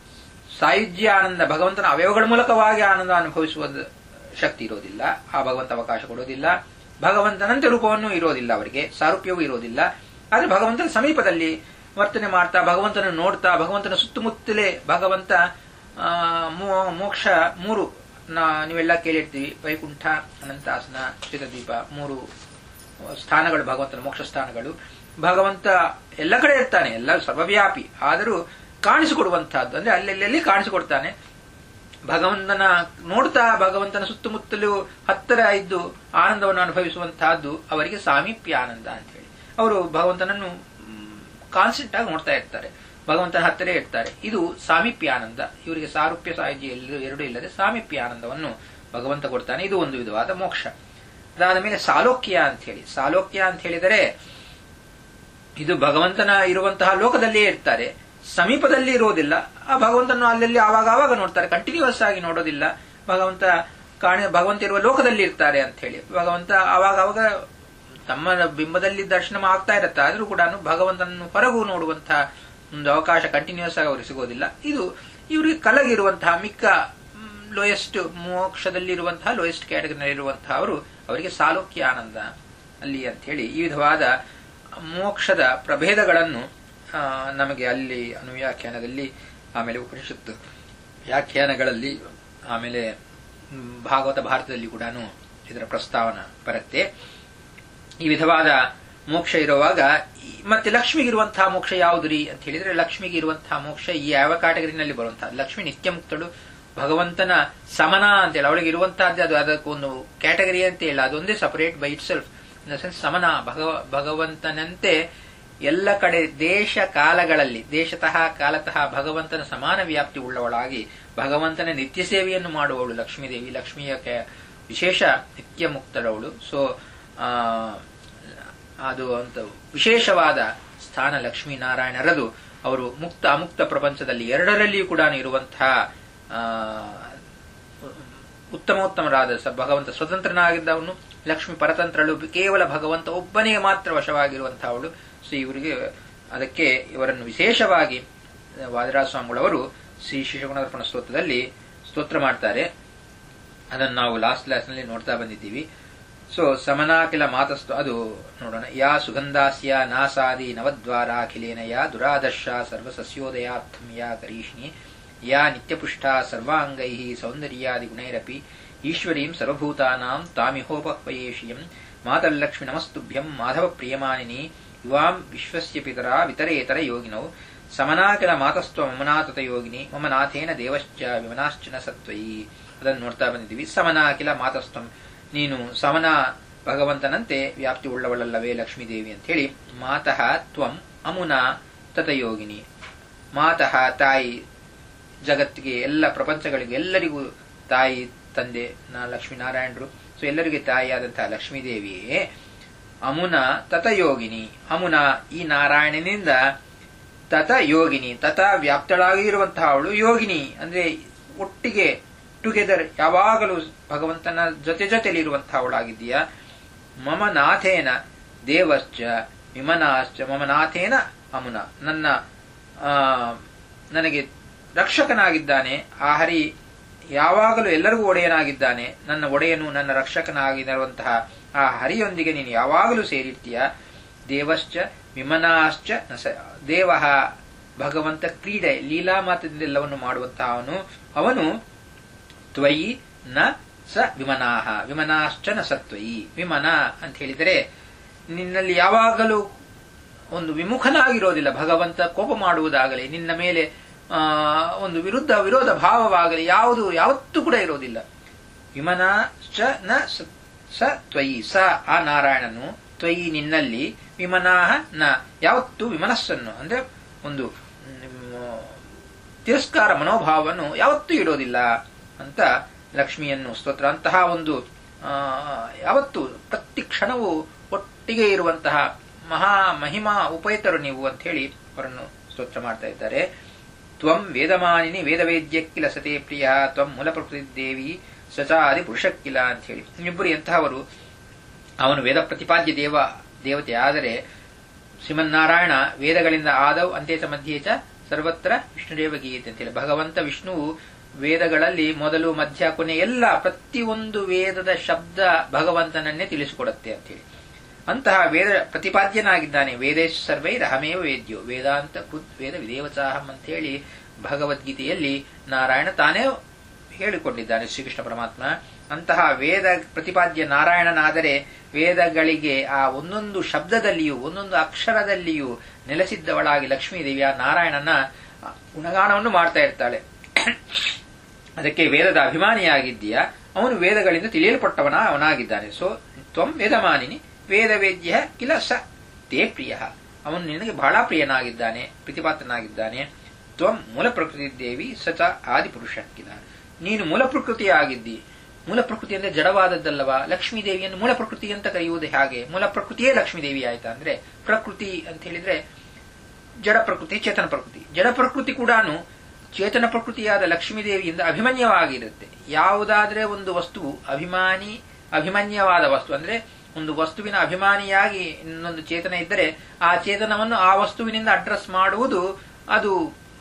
ಸಾಯುಜ್ಯ ಆನಂದ ಭಗವಂತನ ಅವಯವಗಳ ಮೂಲಕವಾಗಿ ಆನಂದ ಅನುಭವಿಸುವ ಶಕ್ತಿ ಇರೋದಿಲ್ಲ ಆ ಭಗವಂತ ಅವಕಾಶ ಕೊಡೋದಿಲ್ಲ ಭಗವಂತನಂತೆ ರೂಪವನ್ನು ಇರೋದಿಲ್ಲ ಅವರಿಗೆ ಸಾರೂಪ್ಯವೂ ಇರೋದಿಲ್ಲ ಆದ್ರೆ ಭಗವಂತನ ಸಮೀಪದಲ್ಲಿ ವರ್ತನೆ ಮಾಡ್ತಾ ಭಗವಂತನ ನೋಡ್ತಾ ಭಗವಂತನ ಸುತ್ತಮುತ್ತಲೇ ಭಗವಂತ ಆ, ಮೋ- ಮೋಕ್ಷ ಮೂರು ನಾ- ನೀವೆಲ್ಲ ಕೇಳಿರ್ತೀವಿ ವೈಕುಂಠ ಅನಂತಾಸನ ಶ್ರೀತದ್ವೀಪ ಮೂರು ಸ್ಥಾನಗಳು ಭಗವಂತನ ಮೋಕ್ಷ ಸ್ಥಾನಗಳು ಭಗವಂತ ಎಲ್ಲ ಕಡೆ ಇರ್ತಾನೆ ಎಲ್ಲ ಸರ್ವವ್ಯಾಪಿ ಆದರೂ ಕಾಣಿಸಿಕೊಡುವಂತಹದ್ದು ಅಂದ್ರೆ ಅಲ್ಲೆಲ್ಲಿ ಕಾಣಿಸಿಕೊಡ್ತಾನೆ ಭಗವಂತನ ನೋಡ್ತಾ ಭಗವಂತನ ಸುತ್ತಮುತ್ತಲೂ ಹತ್ತಿರ ಇದ್ದು ಆನಂದವನ್ನು ಅನುಭವಿಸುವಂತಹದ್ದು ಅವರಿಗೆ ಸಾಮೀಪ್ಯ ಆನಂದ ಅಂತ ಹೇಳಿ ಅವರು ಭಗವಂತನನ್ನು ಕಾನ್ಸೆಂಟ್ ಆಗಿ ನೋಡ್ತಾ ಇರ್ತಾರೆ ಭಗವಂತನ ಹತ್ತಿರ ಇರ್ತಾರೆ ಇದು ಸಾಮೀಪ್ಯ ಆನಂದ ಇವರಿಗೆ ಸಾರೂಪ್ಯ ಸಾಹಿತ್ಯ ಎಲ್ಲರೂ ಎರಡೂ ಇಲ್ಲದೆ ಸಾಮೀಪ್ಯ ಆನಂದವನ್ನು ಭಗವಂತ ಕೊಡ್ತಾನೆ ಇದು ಒಂದು ವಿಧವಾದ ಮೋಕ್ಷ ಅದಾದ ಮೇಲೆ ಸಾಲೋಕ್ಯ ಅಂತ ಹೇಳಿ ಸಾಲೋಕ್ಯ ಅಂತ ಹೇಳಿದರೆ ಇದು ಭಗವಂತನ ಇರುವಂತಹ ಲೋಕದಲ್ಲಿಯೇ ಇರ್ತಾರೆ ಸಮೀಪದಲ್ಲಿ ಇರೋದಿಲ್ಲ ಆ ಭಗವಂತನ ಅಲ್ಲಲ್ಲಿ ಆವಾಗ ಆವಾಗ ನೋಡ್ತಾರೆ ಕಂಟಿನ್ಯೂಸ್ ಆಗಿ ನೋಡೋದಿಲ್ಲ ಭಗವಂತ ಕಾಣಿ ಭಗವಂತ ಇರುವ ಲೋಕದಲ್ಲಿ ಇರ್ತಾರೆ ಅಂತ ಹೇಳಿ ಭಗವಂತ ಆವಾಗ ಆವಾಗ ತಮ್ಮ ಬಿಂಬದಲ್ಲಿ ದರ್ಶನ ಆಗ್ತಾ ಇರುತ್ತೆ ಆದ್ರೂ ಕೂಡ ಭಗವಂತನನ್ನು ಹೊರಗೂ ನೋಡುವಂತಹ ಒಂದು ಅವಕಾಶ ಕಂಟಿನ್ಯೂಸ್ ಆಗಿ ಅವ್ರಿಗೆ ಸಿಗೋದಿಲ್ಲ ಇದು ಇವರಿಗೆ ಕಲಗಿರುವಂತಹ ಮಿಕ್ಕ ಲೋಯೆಸ್ಟ್ ಮೋಕ್ಷದಲ್ಲಿರುವಂತಹ ಲೋಯೆಸ್ಟ್ ಕ್ಯಾಟಗರಿನಲ್ಲಿರುವಂತಹ ಅವರು ಅವರಿಗೆ ಸಾಲೋಕ್ಯ ಆನಂದ ಅಲ್ಲಿ ಅಂತ ಹೇಳಿ ಈ ವಿಧವಾದ ಮೋಕ್ಷದ ಪ್ರಭೇದಗಳನ್ನು ಆ, ನಮಗೆ ಅಲ್ಲಿ ಅನುವ್ಯಾಖ್ಯಾನದಲ್ಲಿ ಆಮೇಲೆ ಉಪನಿಷತ್ತು ವ್ಯಾಖ್ಯಾನಗಳಲ್ಲಿ ಆಮೇಲೆ ಮ್, ಭಾಗವತ ಭಾರತದಲ್ಲಿ ಕೂಡ ಇದರ ಪ್ರಸ್ತಾವನ ಬರುತ್ತೆ ಈ ವಿಧವಾದ ಮೋಕ್ಷ ಇರುವಾಗ ಈ- ಮತ್ತೆ ಲಕ್ಷ್ಮಿಗಿರುವಂತಹ ಮೋಕ್ಷ ಯಾವುದು ರೀ ಅಂತ ಹೇಳಿದ್ರೆ ಲಕ್ಷ್ಮಿಗೆ ಇರುವಂತಹ ಮೋಕ್ಷ ಈ ಯಾವ ಕ್ಯಾಟಗರಿನಲ್ಲಿ ಬರುವಂತಹ ಲಕ್ಷ್ಮಿ ನಿತ್ಯ ಮುಕ್ತಳು ಭಗವಂತನ ಸಮನ ಅಂತೇಳಿ ಅವಳಿಗೆ ಇರುವಂತಹದ್ದೇ ಅದು ಅದಕ್ಕೊಂದು ಕ್ಯಾಟಗರಿ ಅಂತ ಹೇಳಿ ಅದೊಂದೇ separate by itself in the sense ಸಮನ ಭಗವ ಭಗವಂತನಂತೆ ಎಲ್ಲ ಕಡೆ ದೇಶ ಕಾಲಗಳಲ್ಲಿ ದೇಶತಃ ಕಾಲತಃ ಭಗವಂತನ ಸಮಾನ ವ್ಯಾಪ್ತಿ ಉಳ್ಳವಳಾಗಿ ಭಗವಂತನ ನಿತ್ಯ ಸೇವೆಯನ್ನು ಮಾಡುವವಳು ಲಕ್ಷ್ಮೀದೇವಿ ಲಕ್ಷ್ಮಿಯ ಕೆ- ವಿಶೇಷ ನಿತ್ಯ ಮುಕ್ತಳವಳು ಸೊ ಅದು ಅಂತ ವಿಶೇಷವಾದ ಸ್ಥಾನ ಲಕ್ಷ್ಮೀನಾರಾಯಣರದು ಅವರು ಮುಕ್ತ ಅಮುಕ್ತ ಪ್ರಪಂಚದಲ್ಲಿ ಎರಡರಲ್ಲಿಯೂ ಕೂಡ ಇರುವಂತಹ ಆ, ಉತ್ತಮೋತ್ತಮರಾದ ಸ- ಭಗವಂತ ಸ್ವತಂತ್ರನಾಗಿದ್ದವನು ಲಕ್ಷ್ಮಿ ಪರತಂತ್ರಳು ಕೇವಲ ಭಗವಂತ ಒಬ್ಬನೇ ಮಾತ್ರ ವಶವಾಗಿರುವಂತಹವಳು ಸೊ ಇವರಿಗೆ ಅದಕ್ಕೆ ಇವರನ್ನು ವಿಶೇಷವಾಗಿ ವಾದಿರಾಜ ಸ್ವಾಮಿಗಳವರು ಶ್ರೀ ಶಿಶುಗುಣರ್ಪಣ ಸ್ತೋತ್ರದಲ್ಲಿ ಸ್ತೋತ್ರ ಮಾಡ್ತಾರೆ ಅದನ್ನು ನಾವು ಲಾಸ್ಟ್ ಕ್ಲಾಸ್ನಲ್ಲಿ ನೋಡ್ತಾ ಬಂದಿದ್ದೀವಿ ಸೊ ಸಮನಾಕಿಲ ಮಾತಸ್ತು ಅದು ನೋಡೋಣ ಯಾ ಸುಗಂಧಾಸ್ಯ ನಾಸಾದಿ ನವದ್ವಾರಾಖಿಲೇನ ಯಾ ದುರಾದರ್ಶ ಸರ್ವಸಸ್ಯೋದಯಾರ್ಥಂ ಯಾ ಕರೀಷ್ಣಿ ಯಾ ನಿತ್ಯಪುಷ್ಟ ಸರ್ವಾಂಗೈ ಸೌಂದರ್ಯಾದಿ ಗುಣೈರಪಿ ಈಶ್ವರೀಂ ಸರ್ವಭೂತಾನಾಂ ತಾಮಿಹೋಪಹ್ವಯೇಷಿಯಂ ಮಾತಲ್ಲಕ್ಷ್ಮಿ ನಮಸ್ತುಭ್ಯಂ ಮಾಧವ ಪ್ರಿಯಮಾನಿನಿ ಯುವಾಂ ವಿಶ್ವಸ್ಯ ಪಿತರಾ ವಿತರೇತರ ಯೋಗಿನೌ ಸಮನಾಕಿಲ ಮಾತಸ್ತ್ವ ಮಮನಾತತ ಯೋಗಿನಿ ಮಮ ನಾಥೇನ ದೇವಶ್ಚ ವಿಮನಾಶ್ಚನ ಸತ್ವಯಿ ಅದನ್ನು ನೋಡ್ತಾ ಬಂದಿದ್ದೀವಿ ಸಮನಾಕಿಲ ಮಾತಸ್ತ್ವಂ ನೀನು ಸಮನ ಭಗವಂತನಂತೆ ವ್ಯಾಪ್ತಿ ಉಳ್ಳವಳಲ್ಲವೇ ಲಕ್ಷ್ಮೀದೇವಿ ಅಂತ ಹೇಳಿ ಮಾತಃ ತ್ವಂ ಅಮುನಾ ತತಯೋಗಿನಿ ಮಾತಃ ತಾಯಿ ಜಗತ್ತಿಗೆ ಎಲ್ಲ ಪ್ರಪಂಚಗಳಿಗೂ ಎಲ್ಲರಿಗೂ ತಾಯಿ ತಂದೆ ನಾ ಲಕ್ಷ್ಮೀನಾರಾಯಣರು ಸೊ ಎಲ್ಲರಿಗೆ ತಾಯಿಯಾದಂತಹ ಲಕ್ಷ್ಮೀದೇವಿಯೇ ಅಮುನ ತತಯೋಗಿನಿ ಅಮುನ ಈ ನಾರಾಯಣನಿಂದ ತತ ಯೋಗಿನಿ ತತ ವ್ಯಾಪ್ತಳಾಗಿರುವಂತಹ ಅವಳು ಯೋಗಿನಿ ಅಂದ್ರೆ ಒಟ್ಟಿಗೆ ಟುಗೆದರ್ ಯಾವಾಗಲೂ ಭಗವಂತನ ಜೊತೆ ಜೊತೆಲಿ ಇರುವಂತಹ ಅವಳಾಗಿದ್ದೀಯ ಮಮ ನಾಥೇನ ದೇವಶ್ಚ ವಿಮನಾಶ್ಚ ಮಮ ನಾಥೇನ ಅಮುನ ನನ್ನ ಆ, ನನಗೆ ರಕ್ಷಕನಾಗಿದ್ದಾನೆ ಆ ಹರಿ ಯಾವಾಗಲೂ ಎಲ್ಲರಿಗೂ ಒಡೆಯನಾಗಿದ್ದಾನೆ ನನ್ನ ಒಡೆಯನು ನನ್ನ ರಕ್ಷಕನಾಗಿರುವಂತಹ ಆ ಹರಿಯೊಂದಿಗೆ ನೀನು ಯಾವಾಗಲೂ ಸೇರಿರ್ತೀಯ ದೇವಶ್ಚ ವಿಮನಾಶ್ಚ ನ ಸ ದೇವ ಭಗವಂತ ಕ್ರೀಡೆ ಲೀಲಾ ಮಾತದಿಂದೆಲ್ಲವನ್ನು ಮಾಡುವಂತಹ ಅವನು ಅವನು ತ್ವಯಿ ನ ಸ ವಿಮನಾಹ ವಿಮನಾಶ್ಚ ನ ಸತ್ವಯಿ ವಿಮನ ಅಂತ ಹೇಳಿದರೆ ನಿನ್ನಲ್ಲಿ ಯಾವಾಗಲೂ ಒಂದು ವಿಮುಖನಾಗಿರೋದಿಲ್ಲ ಭಗವಂತ ಕೋಪ ಮಾಡುವುದಾಗಲಿ ನಿನ್ನ ಮೇಲೆ ಆ, ಒಂದು ವಿರುದ್ಧ ವಿರೋಧ ಭಾವವಾಗಲಿ ಯಾವುದು ಯಾವತ್ತೂ ಕೂಡ ಇರೋದಿಲ್ಲ ವಿಮನ ಚ ನ ಸ- ಸ ತ್ವಯಿ ಸ ಆ ನಾರಾಯಣನು ತ್ವಯಿ ನಿನ್ನಲ್ಲಿ ವಿಮನಾಹ ನ ಯಾವತ್ತೂ ವಿಮನಸ್ಸನ್ನು ಅಂದ್ರೆ ಒಂದು ಮ್, ತಿರಸ್ಕಾರ ಮನೋಭಾವವನ್ನು ಯಾವತ್ತೂ ಇಡೋದಿಲ್ಲ ಅಂತ ಲಕ್ಷ್ಮಿಯನ್ನು ಸ್ತೋತ್ರ ಅಂತಹ ಒಂದು ಆ, ಯಾವತ್ತು ಪ್ರತಿ ಕ್ಷಣವೂ ಒಟ್ಟಿಗೆ ಇರುವಂತಹ ಮಹಾ ಮಹಿಮಾ ಉಪೇತರು ನೀವು ಅಂತ ಹೇಳಿ ಅವರನ್ನು ಸ್ತೋತ್ರ ಮಾಡ್ತಾ ಇದ್ದಾರೆ ತ್ವಂ ವೇದಮಾನಿನಿ ವೇದವೇದ್ಯ ಕಿಲ ಸತೆ ಪ್ರಿಯ ತ್ವಂ ಮೂಲ ಪ್ರಕೃತಿ ದೇವಿ ಸಚಾರಿ ಪುರುಷಕ್ಕಿಲ ಅಂತ ಹೇಳಿ ಇಬ್ಬರು ಎಂತಹವರು ಅವನು ವೇದ ಪ್ರತಿಪಾದ್ಯ ದೇವ ದೇವತೆ ಆದರೆ ಶ್ರೀಮನ್ನಾರಾಯಣ ವೇದಗಳಿಂದ ಆದವ್ ಅಂತ್ಯೇಚ ಮಧ್ಯೇಚ ಸರ್ವತ್ರ ವಿಷ್ಣುದೇವ ಗೀತೆ ಅಂತೇಳಿ ಭಗವಂತ ವಿಷ್ಣುವು ವೇದಗಳಲ್ಲಿ ಮೊದಲು ಮಧ್ಯ ಕೊನೆ ಎಲ್ಲ ಪ್ರತಿಯೊಂದು ವೇದದ ಶಬ್ದ ಭಗವಂತನನ್ನೇ ತಿಳಿಸಿಕೊಡುತ್ತೆ ಅಂತೇಳಿ ಅಂತಹ ವೇದ ಪ್ರತಿಪಾದ್ಯನಾಗಿದ್ದಾನೆ ವೇದೇಶ್ ಸರ್ವೈ ರಹಮೇವ ವೇದ್ಯೋ ವೇದಾಂತ ಕೃತ್ ವೇದ ವಿದೇವಚಾಹಂ ಅಂತ ಹೇಳಿ ಭಗವದ್ಗೀತೆಯಲ್ಲಿ ನಾರಾಯಣ ತಾನೇ ಹೇಳಿಕೊಂಡಿದ್ದಾನೆ ಶ್ರೀಕೃಷ್ಣ ಪರಮಾತ್ಮ ಅಂತಹ ವೇದ ಪ್ರತಿಪಾದ್ಯ ನಾರಾಯಣನಾದರೆ ವೇದಗಳಿಗೆ ಆ ಒಂದೊಂದು ಶಬ್ದದಲ್ಲಿಯೂ ಒಂದೊಂದು ಅಕ್ಷರದಲ್ಲಿಯೂ ನೆಲೆಸಿದ್ದವಳಾಗಿ ಲಕ್ಷ್ಮೀದೇವಿಯ ನಾರಾಯಣನ ಗುಣಗಾನವನ್ನು ಮಾಡ್ತಾ ಇರ್ತಾಳೆ ಅದಕ್ಕೆ ವೇದದ ಅಭಿಮಾನಿಯಾಗಿದ್ದೀಯ ಅವನು ವೇದಗಳಿಂದ ತಿಳಿಯಲ್ಪಟ್ಟವನ ಅವನಾಗಿದ್ದಾನೆ ಸೊ ತ್ವಂ ವೇದಮಾನಿನಿ ವೇದವೇದ್ಯ ಕಿಲ ಸ ತೇ ಪ್ರಿಯ ಅವನು ನಿನಗೆ ಬಹಳ ಪ್ರಿಯನಾಗಿದ್ದಾನೆ ಪ್ರತಿಪಾತ್ರನಾಗಿದ್ದಾನೆ ತ್ವಂ ಮೂಲ ಪ್ರಕೃತಿ ದೇವಿ ಸಚ ಆದಿಪುರುಷ ಕಿಲ ನೀನು ಮೂಲ ಪ್ರಕೃತಿಯಾಗಿದ್ದಿ ಮೂಲ ಪ್ರಕೃತಿ ಅಂದ್ರೆ ಜಡವಾದದ್ದಲ್ಲವಾ ಲಕ್ಷ್ಮೀ ದೇವಿಯನ್ನು ಮೂಲ ಪ್ರಕೃತಿ ಅಂತ ಕರೆಯುವುದು ಹಾಗೆ ಮೂಲ ಪ್ರಕೃತಿಯೇ ಲಕ್ಷ್ಮೀ ದೇವಿ ಆಯ್ತಾ ಅಂದ್ರೆ ಪ್ರಕೃತಿ ಅಂತ ಹೇಳಿದ್ರೆ ಜಡ ಪ್ರಕೃತಿ ಚೇತನ ಪ್ರಕೃತಿ ಜಡ ಪ್ರಕೃತಿ ಕೂಡ ಚೇತನ ಪ್ರಕೃತಿಯಾದ ಲಕ್ಷ್ಮೀದೇವಿಯಿಂದ ಅಭಿಮನ್ಯವಾಗಿರುತ್ತೆ ಯಾವುದಾದ್ರೆ ಒಂದು ವಸ್ತುವು ಅಭಿಮಾನಿ ಅಭಿಮನ್ಯವಾದ ವಸ್ತು ಅಂದ್ರೆ ಒಂದು ವಸ್ತುವಿನ ಅಭಿಮಾನಿಯಾಗಿ ಇನ್ನೊಂದು ಚೇತನ ಇದ್ದರೆ ಆ ಚೇತನವನ್ನು ಆ ವಸ್ತುವಿನಿಂದ ಅಡ್ರೆಸ್ ಮಾಡುವುದು ಅದು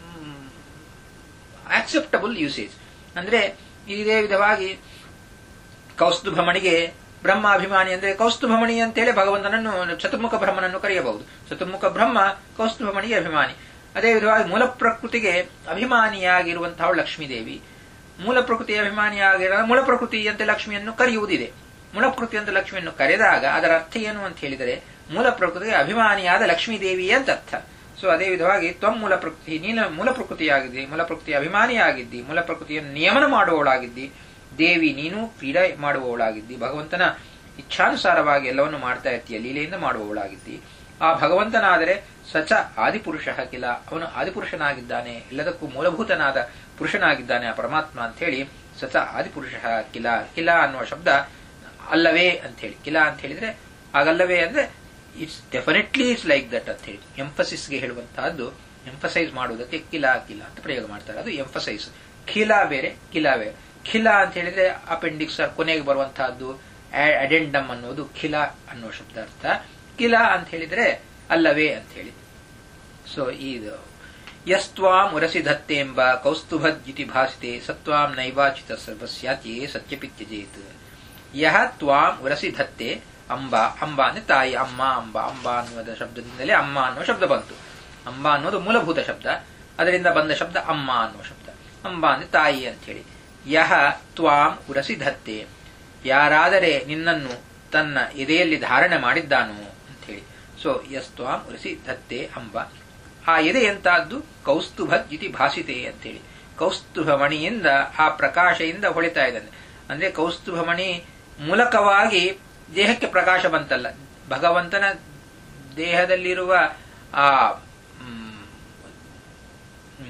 ಆಕ್ಸೆಪ್ಟಬಲ್ ಯೂಸೇಜ್ ಅಂದ್ರೆ ಇದೇ ವಿಧವಾಗಿ ಕೌಸ್ತುಭಮಣಿಗೆ ಬ್ರಹ್ಮಾಭಿಮಾನಿ ಅಂದ್ರೆ ಕೌಸ್ತುಭಮಣಿ ಅಂತೇಳಿ ಭಗವಂತನನ್ನು ಚತುರ್ಮುಖ ಬ್ರಹ್ಮನನ್ನು ಕರೆಯಬಹುದು ಚತುರ್ಮುಖ ಬ್ರಹ್ಮ ಕೌಸ್ತುಭಮಣಿಗೆ ಅಭಿಮಾನಿ ಅದೇ ವಿಧವಾಗಿ ಮೂಲ ಪ್ರಕೃತಿಗೆ ಅಭಿಮಾನಿಯಾಗಿರುವಂತಹ ಲಕ್ಷ್ಮೀದೇವಿ ಮೂಲ ಪ್ರಕೃತಿಯ ಅಭಿಮಾನಿಯಾಗಿರೋ ಮೂಲ ಪ್ರಕೃತಿ ಅಂತ ಲಕ್ಷ್ಮಿಯನ್ನು ಕರೆಯುವುದಿದೆ ಮೂಲ ಪ್ರಕೃತಿ ಅಂತ ಲಕ್ಷ್ಮಿಯನ್ನು ಕರೆದಾಗ ಅದರ ಅರ್ಥ ಏನು ಅಂತ ಹೇಳಿದರೆ ಮೂಲ ಪ್ರಕೃತಿಗೆ ಅಭಿಮಾನಿಯಾದ ಲಕ್ಷ್ಮೀದೇವಿ ಅಂತ ಅರ್ಥ ಸೊ ಅದೇ ವಿಧವಾಗಿ ತ್ವಂ ಮೂಲ ಪ್ರಕೃತಿ ನೀನು ಮೂಲ ಪ್ರಕೃತಿಯಾಗಿದ್ದಿ ಮೂಲ ಪ್ರಕೃತಿಯ ಅಭಿಮಾನಿಯಾಗಿದ್ದಿ ಮೂಲ ಪ್ರಕೃತಿಯನ್ನು ನಿಯಮನ ಮಾಡುವವಳಾಗಿದ್ದಿ ದೇವಿ ನೀನು ಕ್ರೀಡೆ ಮಾಡುವವಳಾಗಿದ್ದಿ ಭಗವಂತನ ಇಚ್ಛಾನುಸಾರವಾಗಿ ಎಲ್ಲವನ್ನು ಮಾಡ್ತಾ ಇರ್ತೀಯ ಲೀಲೆಯಿಂದ ಮಾಡುವವಳಾಗಿದ್ದಿ ಆ ಭಗವಂತನಾದರೆ ಸಚ ಆದಿಪುರುಷ ಕಿಲ ಅವನು ಆದಿಪುರುಷನಾಗಿದ್ದಾನೆ ಎಲ್ಲದಕ್ಕೂ ಮೂಲಭೂತನಾದ ಪುರುಷನಾಗಿದ್ದಾನೆ ಆ ಪರಮಾತ್ಮ ಅಂತ ಹೇಳಿ ಸಚ ಆದಿಪುರುಷ ಕಿಲ ಕಿಲ ಅನ್ನುವ ಶಬ್ದ ಅಲ್ಲವೇ ಅಂತ ಹೇಳಿ ಕಿಲ ಅಂತ ಹೇಳಿದ್ರೆ ಆಗಲ್ಲವೇ ಅಂದ್ರೆ it's definitely it's like that ಅಂತ ಹೇಳಿ ಎಂಫಸಿಸ್ಗೆ ಹೇಳುವಂತಹದ್ದು ಎಂಫಸೈಸ್ ಮಾಡುವುದಕ್ಕೆ ಕಿಲ ಕಿಲ ಅಂತ ಪ್ರಯೋಗ ಮಾಡ್ತಾರೆ ಅದು ಎಂಫಸೈಸ್ ಖಿಲ ಬೇರೆ ಕಿಲ ಬೇರೆ ಖಿಲ ಅಂತ ಹೇಳಿದ್ರೆ ಅಪೆಂಡಿಕ್ಸ್ ಕೊನೆಗೆ ಬರುವಂತಹದ್ದು ಅಡೆಂಡಮ್ ಅನ್ನೋದು ಖಿಲ ಅನ್ನುವ ಶಬ್ದ ಅರ್ಥ ಕಿಲ ಅಂತ ಹೇಳಿದ್ರೆ ಅಲ್ಲವೇ ಅಂತ ಹೇಳಿ ಸೊ ಇದು ಯಸ್ತ್ವಾಂ ಉರಸಿ ಧತ್ತೆಂಬ ಕೌಸ್ತುಭದ್ಯುತಿ ಭಾಸಿತೆ ಸತ್ವಾಂ ನೈವಾಚಿತ ಸರ್ವಸ್ಯಾತ್ಯೇ ಸತ್ಯಪಿತ್ಯಜೇತ್ ಯಹ ತ್ವಾಂ ಉರಸಿ ಧತ್ತೆ ಅಂಬ ಅಂಬ ಅಂದ್ರೆ ತಾಯಿ ಅಮ್ಮ ಅಂಬ ಅಂಬ ಅನ್ನುವ ಶಬ್ದದಿಂದಲೇ ಅಮ್ಮ ಅನ್ನುವ ಶಬ್ದ ಬಂತು ಅಂಬ ಅನ್ನೋದು ಮೂಲಭೂತ ಶಬ್ದ ಅದರಿಂದ ಬಂದ ಶಬ್ದ ಅಮ್ಮ ಅನ್ನುವ ಶಬ್ದ ಅಂಬ ಅಂದ್ರೆ ತಾಯಿ ಅಂತ ಹೇಳಿ ಯಹ ತ್ವಾಂ ಉರಸಿ ಧತ್ತೆ ಯಾರಾದರೆ ನಿನ್ನನ್ನು ತನ್ನ ಎದೆಯಲ್ಲಿ ಧಾರಣೆ ಮಾಡಿದ್ದಾನೋ ಅಂತ ಹೇಳಿ ಸೊ ಯಸ್ತ್ವಾಂ ಉರಸಿ ಧತ್ತೆ ಅಂಬ ಆ ಎದೆ ಎಂತಾದ್ದು ಕೌಸ್ತುಭ ದ್ಯುತಿ ಭಾಸಿತೆ ಅಂತೇಳಿ ಕೌಸ್ತುಭಮಣಿಯಿಂದ ಆ ಪ್ರಕಾಶದಿಂದ ಹೊಳಿತಾ ಇದ್ದಾನೆ ಅಂದ್ರೆ ಕೌಸ್ತುಭಮಣಿ ಮೂಲಕವಾಗಿ ದೇಹಕ್ಕೆ ಪ್ರಕಾಶ ಬಂತಲ್ಲ ಭಗವಂತನ ದೇಹದಲ್ಲಿರುವ ಆ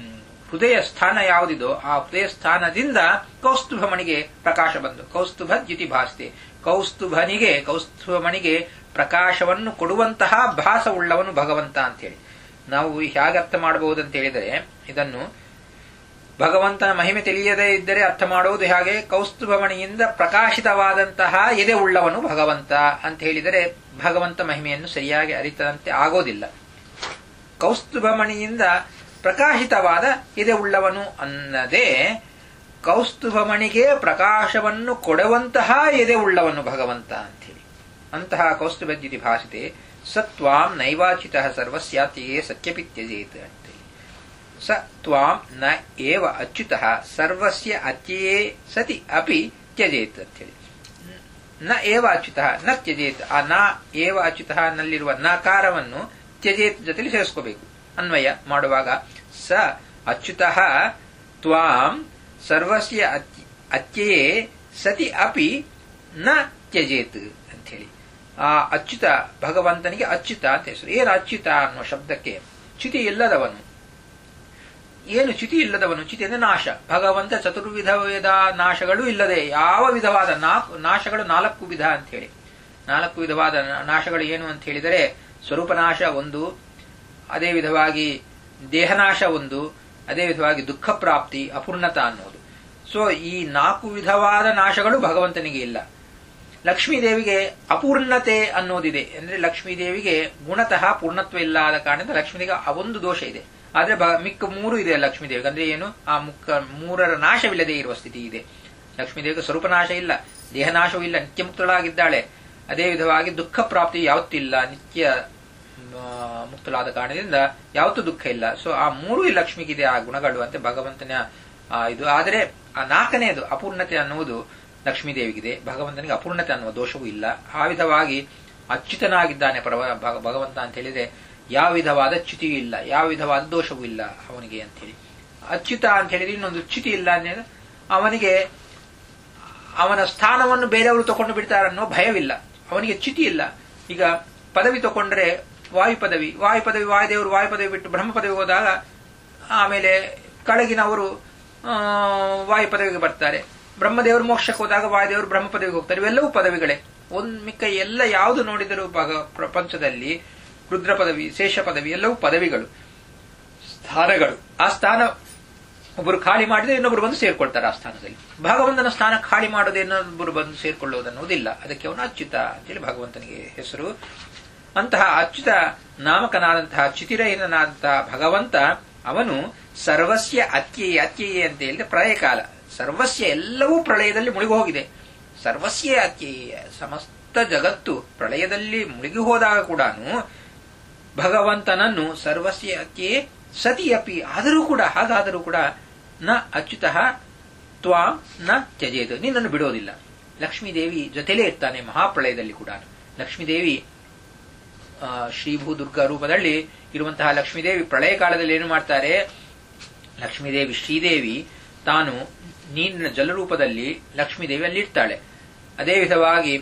ಹೃದಯ ಸ್ಥಾನ ಯಾವುದಿದೋ ಆ ಹೃದಯ ಸ್ಥಾನದಿಂದ ಕೌಸ್ತುಭಮಣಿಗೆ ಪ್ರಕಾಶ ಬಂದು ಕೌಸ್ತುಭ ದ್ಯುತಿ ಭಾಸ್ತೆ ಕೌಸ್ತುಭನಿಗೆ ಕೌಸ್ತುಭಮಣಿಗೆ ಪ್ರಕಾಶವನ್ನು ಕೊಡುವಂತಹ ಭಾಸವುಳ್ಳವನು ಭಗವಂತ ಅಂತೇಳಿ ನಾವು ಹೇಗೆ ಅರ್ಥ ಮಾಡಬಹುದು ಅಂತ ಹೇಳಿದರೆ ಇದನ್ನು ಭಗವಂತನ ಮಹಿಮೆ ತಿಳಿಯದೇ ಇದ್ದರೆ ಅರ್ಥ ಮಾಡುವುದು ಹಾಗೆ ಕೌಸ್ತುಭಮಣಿಯಿಂದ ಪ್ರಕಾಶಿತವಾದಂತಹ ಎದೆ ಉಳ್ಳವನು ಭಗವಂತ ಅಂತ ಹೇಳಿದರೆ ಭಗವಂತ ಮಹಿಮೆಯನ್ನು ಸರಿಯಾಗಿ ಅರಿತದಂತೆ ಆಗೋದಿಲ್ಲ ಕೌಸ್ತುಭಮಣಿಯಿಂದ ಪ್ರಕಾಶಿತವಾದ ಎದೆ ಉಳ್ಳವನು ಅನ್ನದೇ ಕೌಸ್ತುಭಮಣಿಗೆ ಪ್ರಕಾಶವನ್ನು ಕೊಡುವಂತಹ ಎದೆ ಉಳ್ಳವನು ಭಗವಂತ ಅಂಥೇಳಿ ಅಂತಹ ಕೌಸ್ತುಭದ್ಯುತಿ ಭಾಷಿತೆ ಸತ್ವಾಂ ನೈವಾಚಿತ ಸರ್ವಸ್ಯಾತಿಯೇ ಸತ್ಯಪಿತ್ಯಜೇತ್ ಅಂತೇಳಿ ಸ ತ್ವಾಂ ನ ಏವ ಅಚ್ಯುತ ಸರ್ವಸ್ಯ ಅತ್ಯಯೇ ಸತಿ ಅಪಿ ತ್ಯಜೇತ್ ಅಂತೇಳಿ ನ ಏವ ಅಚ್ಯುತ ನ ತ್ಯಜೇತ್ ಆ ನ ಏವ ಅಚ್ಯುತ ನಲ್ಲಿರುವ ನಕಾರವನ್ನು ತ್ಯಜೇತ್ ಜೊತೆಲಿ ಸೇರಿಸ್ಕೋಬೇಕು ಅನ್ವಯ ಮಾಡುವಾಗ ಸ ಅಚ್ಯುತ ತ್ವಾಂ ಸರ್ವಸ್ಯ ಅತ್ಯಯೇ ಸತಿ ಅಪಿ ನ ತ್ಯಜೇತ್ ಅಂಥೇಳಿ ಆ ಅಚ್ಯುತ ಭಗವಂತನಿಗೆ ಅಚ್ಯುತ ಅಂತ ಹೆಸರು ಏನು ಅಚ್ಯುತ ಅನ್ನೋ ಶಬ್ದಕ್ಕೆ ಚ್ಯುತಿ ಇಲ್ಲದವನು ಏನು ಚ್ಯುತಿ ಇಲ್ಲದವನು ಚ್ಯುತಿ ಅಂದ್ರೆ ನಾಶ ಭಗವಂತ ಚತುರ್ವಿಧ ವಿಧ ನಾಶಗಳು ಇಲ್ಲದೆ ಯಾವ ವಿಧವಾದ ನಾಲ್ಕು ನಾಶಗಳು ನಾಲ್ಕು ವಿಧ ಅಂತ ಹೇಳಿ ನಾಲ್ಕು ವಿಧವಾದ ನಾಶಗಳು ಏನು ಅಂತ ಹೇಳಿದರೆ ಸ್ವರೂಪನಾಶ ಒಂದು ಅದೇ ವಿಧವಾಗಿ ದೇಹನಾಶ ಒಂದು ಅದೇ ವಿಧವಾಗಿ ದುಃಖ ಪ್ರಾಪ್ತಿ ಅಪೂರ್ಣತ ಅನ್ನೋದು ಸೊ ಈ ನಾಲ್ಕು ವಿಧವಾದ ನಾಶಗಳು ಭಗವಂತನಿಗೆ ಇಲ್ಲ ಲಕ್ಷ್ಮೀದೇವಿಗೆ ಅಪೂರ್ಣತೆ ಅನ್ನೋದಿದೆ ಅಂದ್ರೆ ಲಕ್ಷ್ಮೀದೇವಿಗೆ ಗುಣತಃ ಪೂರ್ಣತ್ವ ಇಲ್ಲ ಆದ ಕಾರಣದಿಂದ ಲಕ್ಷ್ಮೀದೇವಿಗೆ ಆ ಒಂದು ದೋಷ ಇದೆ ಆದ್ರೆ ಮಿಕ್ಕ ಮೂರು ಇದೆ ಲಕ್ಷ್ಮೀದೇವಿಗೆ ಅಂದ್ರೆ ಏನು ಆ ಮುಕ್ಕ ಮೂರರ ನಾಶವಿಲ್ಲದೆ ಇರುವ ಸ್ಥಿತಿ ಇದೆ ಲಕ್ಷ್ಮೀದೇವಿಗೆ ಸ್ವರೂಪನಾಶ ಇಲ್ಲ ದೇಹನಾಶವೂ ಇಲ್ಲ ನಿತ್ಯ ಮುಕ್ತಳಾಗಿದ್ದಾಳೆ ಅದೇ ವಿಧವಾಗಿ ದುಃಖ ಪ್ರಾಪ್ತಿ ಯಾವತ್ತಿಲ್ಲ ನಿತ್ಯ ಮುಕ್ತಳಾದ ಕಾರಣದಿಂದ ಯಾವತ್ತೂ ದುಃಖ ಇಲ್ಲ ಸೊ ಆ ಮೂರು ಲಕ್ಷ್ಮಿಗಿದೆ ಆ ಗುಣಗಳು ಅಂತ ಭಗವಂತನ ಇದು ಆದರೆ ಆ ನಾಲ್ಕನೆಯದು ಅಪೂರ್ಣತೆ ಅನ್ನುವುದು ಲಕ್ಷ್ಮೀದೇವಿಗಿದೆ ಭಗವಂತನಿಗೆ ಅಪೂರ್ಣತೆ ಅನ್ನುವ ದೋಷವೂ ಇಲ್ಲ ಆ ವಿಧವಾಗಿ ಅಚ್ಯುತನಾಗಿದ್ದಾನೆ ಪರವ ಭಗವಂತ ಅಂತ ಹೇಳಿದ್ರೆ ಯಾವ ವಿಧವಾದ ಚ್ಯುತಿಯೂ ಇಲ್ಲ ಯಾವ ವಿಧವಾದ ದೋಷವೂ ಇಲ್ಲ ಅವನಿಗೆ ಅಂತ ಹೇಳಿ ಅಚ್ಯುತ ಅಂತ ಹೇಳಿದ್ರೆ ಇನ್ನೊಂದು ಚ್ಯುತಿ ಇಲ್ಲ ಅಂದ್ರೆ ಅವನಿಗೆ ಅವನ ಸ್ಥಾನವನ್ನು ಬೇರೆಯವರು ತಗೊಂಡು ಬಿಡ್ತಾರನ್ನೋ ಭಯವಿಲ್ಲ ಅವನಿಗೆ ಚ್ಯುತಿ ಇಲ್ಲ ಈಗ ಪದವಿ ತಗೊಂಡ್ರೆ ವಾಯು ಪದವಿ ವಾಯು ಪದವಿ ವಾಯುದೇವರು ವಾಯು ಪದವಿ ಬಿಟ್ಟು ಬ್ರಹ್ಮ ಪದವಿ ಹೋದಾಗ ಆಮೇಲೆ ಕೆಳಗಿನವರು ವಾಯು ಪದವಿಗೆ ಬರ್ತಾರೆ ಬ್ರಹ್ಮದೇವರು ಮೋಕ್ಷಕ್ಕೆ ಹೋದಾಗ ವಾಯುದೇವರು ಬ್ರಹ್ಮ ಪದವಿಗೆ ಹೋಗ್ತಾರೆ ಇವೆಲ್ಲವೂ ಪದವಿಗಳೇ ಒಂದ್ ಮಿಕ್ಕ ಎಲ್ಲ ಯಾವುದು ನೋಡಿದರೂ ಪ್ರಪಂಚದಲ್ಲಿ ರುದ್ರ ಪದವಿ ಶೇಷ ಪದವಿ ಎಲ್ಲವೂ ಪದವಿಗಳು ಸ್ಥಾನಗಳು ಆ ಸ್ಥಾನ ಒಬ್ಬರು ಖಾಲಿ ಮಾಡಿದ್ರೆ ಇನ್ನೊಬ್ರು ಬಂದು ಸೇರ್ಕೊಳ್ತಾರೆ ಆ ಸ್ಥಾನದಲ್ಲಿ ಭಗವಂತನ ಸ್ಥಾನ ಖಾಲಿ ಮಾಡೋದು ಇನ್ನೊಬ್ಬರು ಬಂದು ಸೇರ್ಕೊಳ್ಳೋದನ್ನುವುದಿಲ್ಲ ಅದಕ್ಕೆ ಅವನು ಅಚ್ಯುತ ಅಂತೇಳಿ ಭಗವಂತನಿಗೆ ಹೆಸರು ಅಂತಹ ಅಚ್ಯುತ ನಾಮಕನಾದಂತಹ ಚಿತಿರಹಿತನಾದಂತಹ ಭಗವಂತ ಅವನು ಸರ್ವಸ್ಯ ಅತ್ಯಯೇ ಅತ್ಯಯೇ ಅಂತ ಹೇಳಿದ್ರೆ ಪ್ರಳಯ ಕಾಲ ಸರ್ವಸ್ಯ ಎಲ್ಲವೂ ಪ್ರಳಯದಲ್ಲಿ ಮುಳುಗಿ ಹೋಗಿದೆ ಸರ್ವಸ್ಯ ಅತ್ಯಯ ಸಮಸ್ತ ಜಗತ್ತು ಪ್ರಳಯದಲ್ಲಿ ಮುಳುಗಿ ಹೋದಾಗ ಕೂಡ ಭಗವಂತನನ್ನು ಸರ್ವಸ್ಯ ಅತ್ಯೇ ಸತಿಯಪಿ ಆದರೂ ಕೂಡ ಹಾಗಾದರೂ ಕೂಡ ನ ಅಚ್ಯುತ ತ್ವಾ ನ ತ್ಯಜೇದು ನಿನ್ನನ್ನು ಬಿಡೋದಿಲ್ಲ ಲಕ್ಷ್ಮೀದೇವಿ ಜೊತೆಲೇ ಇರ್ತಾನೆ ಮಹಾಪ್ರಳಯದಲ್ಲಿ ಕೂಡ ಲಕ್ಷ್ಮೀದೇವಿ ಶ್ರೀಭೂ ದುರ್ಗಾ ರೂಪದಲ್ಲಿ ಇರುವಂತಹ ಲಕ್ಷ್ಮೀದೇವಿ ಪ್ರಳಯ ಕಾಲದಲ್ಲಿ ಏನು ಮಾಡ್ತಾರೆ ಲಕ್ಷ್ಮೀದೇವಿ ಶ್ರೀದೇವಿ ತಾನು ನೀರಿನ ಜಲರೂಪದಲ್ಲಿ ಲಕ್ಷ್ಮೀದೇವಿ ಅಲ್ಲಿ ಇರ್ತಾಳೆ ಅದೇ ವಿಧವಾಗಿ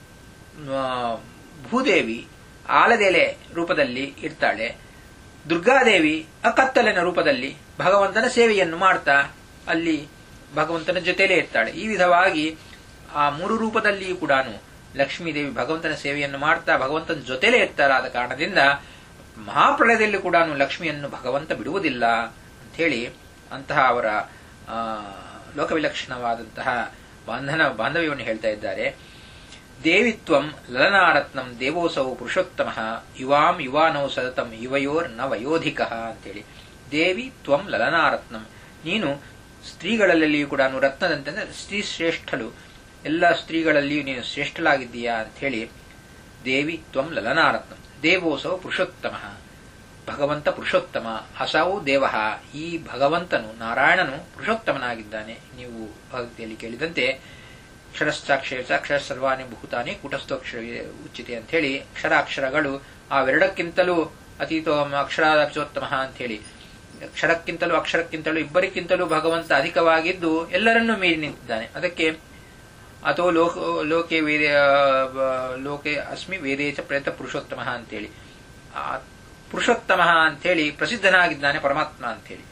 ಭೂದೇವಿ ಆಲದೆಲೆ ರೂಪದಲ್ಲಿ ಇರ್ತಾಳೆ ದುರ್ಗಾದೇವಿ ಅಕತ್ತಲಿನ ರೂಪದಲ್ಲಿ ಭಗವಂತನ ಸೇವೆಯನ್ನು ಮಾಡ್ತಾ ಅಲ್ಲಿ ಭಗವಂತನ ಜೊತೆಲೇ ಇರ್ತಾಳೆ ಈ ವಿಧವಾಗಿ ಆ ಮೂರು ರೂಪದಲ್ಲಿಯೂ ಕೂಡ ಲಕ್ಷ್ಮೀದೇವಿ ಭಗವಂತನ ಸೇವೆಯನ್ನು ಮಾಡ್ತಾ ಭಗವಂತನ ಜೊತೆಲೇ ಇರ್ತಾರಾದ ಕಾರಣದಿಂದ ಮಹಾಪ್ರಳಯದಲ್ಲಿ ಕೂಡ ಲಕ್ಷ್ಮಿಯನ್ನು ಭಗವಂತ ಬಿಡುವುದಿಲ್ಲ ಅಂತ ಹೇಳಿ ಅಂತಹ ಅವರ ಲೋಕವಿಲಕ್ಷಣವಾದಂತಹ ಬಾಂಧನ ಬಾಂಧವ್ಯವನ್ನು ಹೇಳ್ತಾ ಇದ್ದಾರೆ ದೇವಿತ್ವಂ ಲಲನಾರತ್ನಂ ದೇವೋಸೌ ಪುರುಷೋತ್ತಮ ಯುವಾಂ ಯುವಾನೌ ಸತತಂ ಯುವಯೋರ್ ನ ವಯೋಧಿಕ ಅಂತೇಳಿ ದೇವಿ ತ್ವಂ ಲಲನಾರತ್ನಂ ನೀನು ಸ್ತ್ರೀಗಳಲ್ಲಿಯೂ ಕೂಡ ರತ್ನದಂತೆ ಸ್ತ್ರೀ ಶ್ರೇಷ್ಠಳು ಎಲ್ಲ ಸ್ತ್ರೀಗಳಲ್ಲಿಯೂ ನೀನು ಶ್ರೇಷ್ಠಳಾಗಿದ್ದೀಯಾ ಅಂತ ಹೇಳಿ ದೇವಿ ತ್ವಂ ಲಲನಾರತ್ನಂ ದೇವೋಸೌ ಪುರುಷೋತ್ತಮ ಭಗವಂತ ಪುರುಷೋತ್ತಮ ಅಸೌ ದೇವ ಈ ಭಗವಂತನು ನಾರಾಯಣನು ಪುರುಷೋತ್ತಮನಾಗಿದ್ದಾನೆ ನೀವು ಭಕ್ತಿಯಲ್ಲಿ ಕೇಳಿದಂತೆ ಕ್ಷರಶ್ಚಾಕ್ಷರ ಅಕ್ಷರ ಸರ್ವಾನಿ ಭೂತಾನಿ ಕೂಟಸ್ಥೋಕ್ಷರ ಉಚಿತೆ ಅಂತ ಹೇಳಿ ಅಕ್ಷರಾಕ್ಷರಗಳು ಅವೆರಡಕ್ಕಿಂತಲೂ ಅತೀತ ಅಕ್ಷರಾಚೋತ್ತಮ ಅಂತ ಹೇಳಿ ಅಕ್ಷರಕ್ಕಿಂತಲೂ ಅಕ್ಷರಕ್ಕಿಂತಲೂ ಇಬ್ಬರಿಗಿಂತಲೂ ಭಗವಂತ ಅಧಿಕವಾಗಿದ್ದು ಎಲ್ಲರನ್ನೂ ಮೀರಿ ನಿಂತಿದ್ದಾನೆ ಅದಕ್ಕೆ ಅಥೋ ಲೋಕ ಲೋಕೆ ವೇದ ಲೋಕೆ ಅಸ್ಮಿ ವೇದೇಚ ಪ್ರಯತ್ನ ಪುರುಷೋತ್ತಮ ಅಂತೇಳಿ ಪುರುಷೋತ್ತಮ ಅಂತೇಳಿ ಪ್ರಸಿದ್ಧನಾಗಿದ್ದಾನೆ ಪರಮಾತ್ಮ ಅಂತೇಳಿ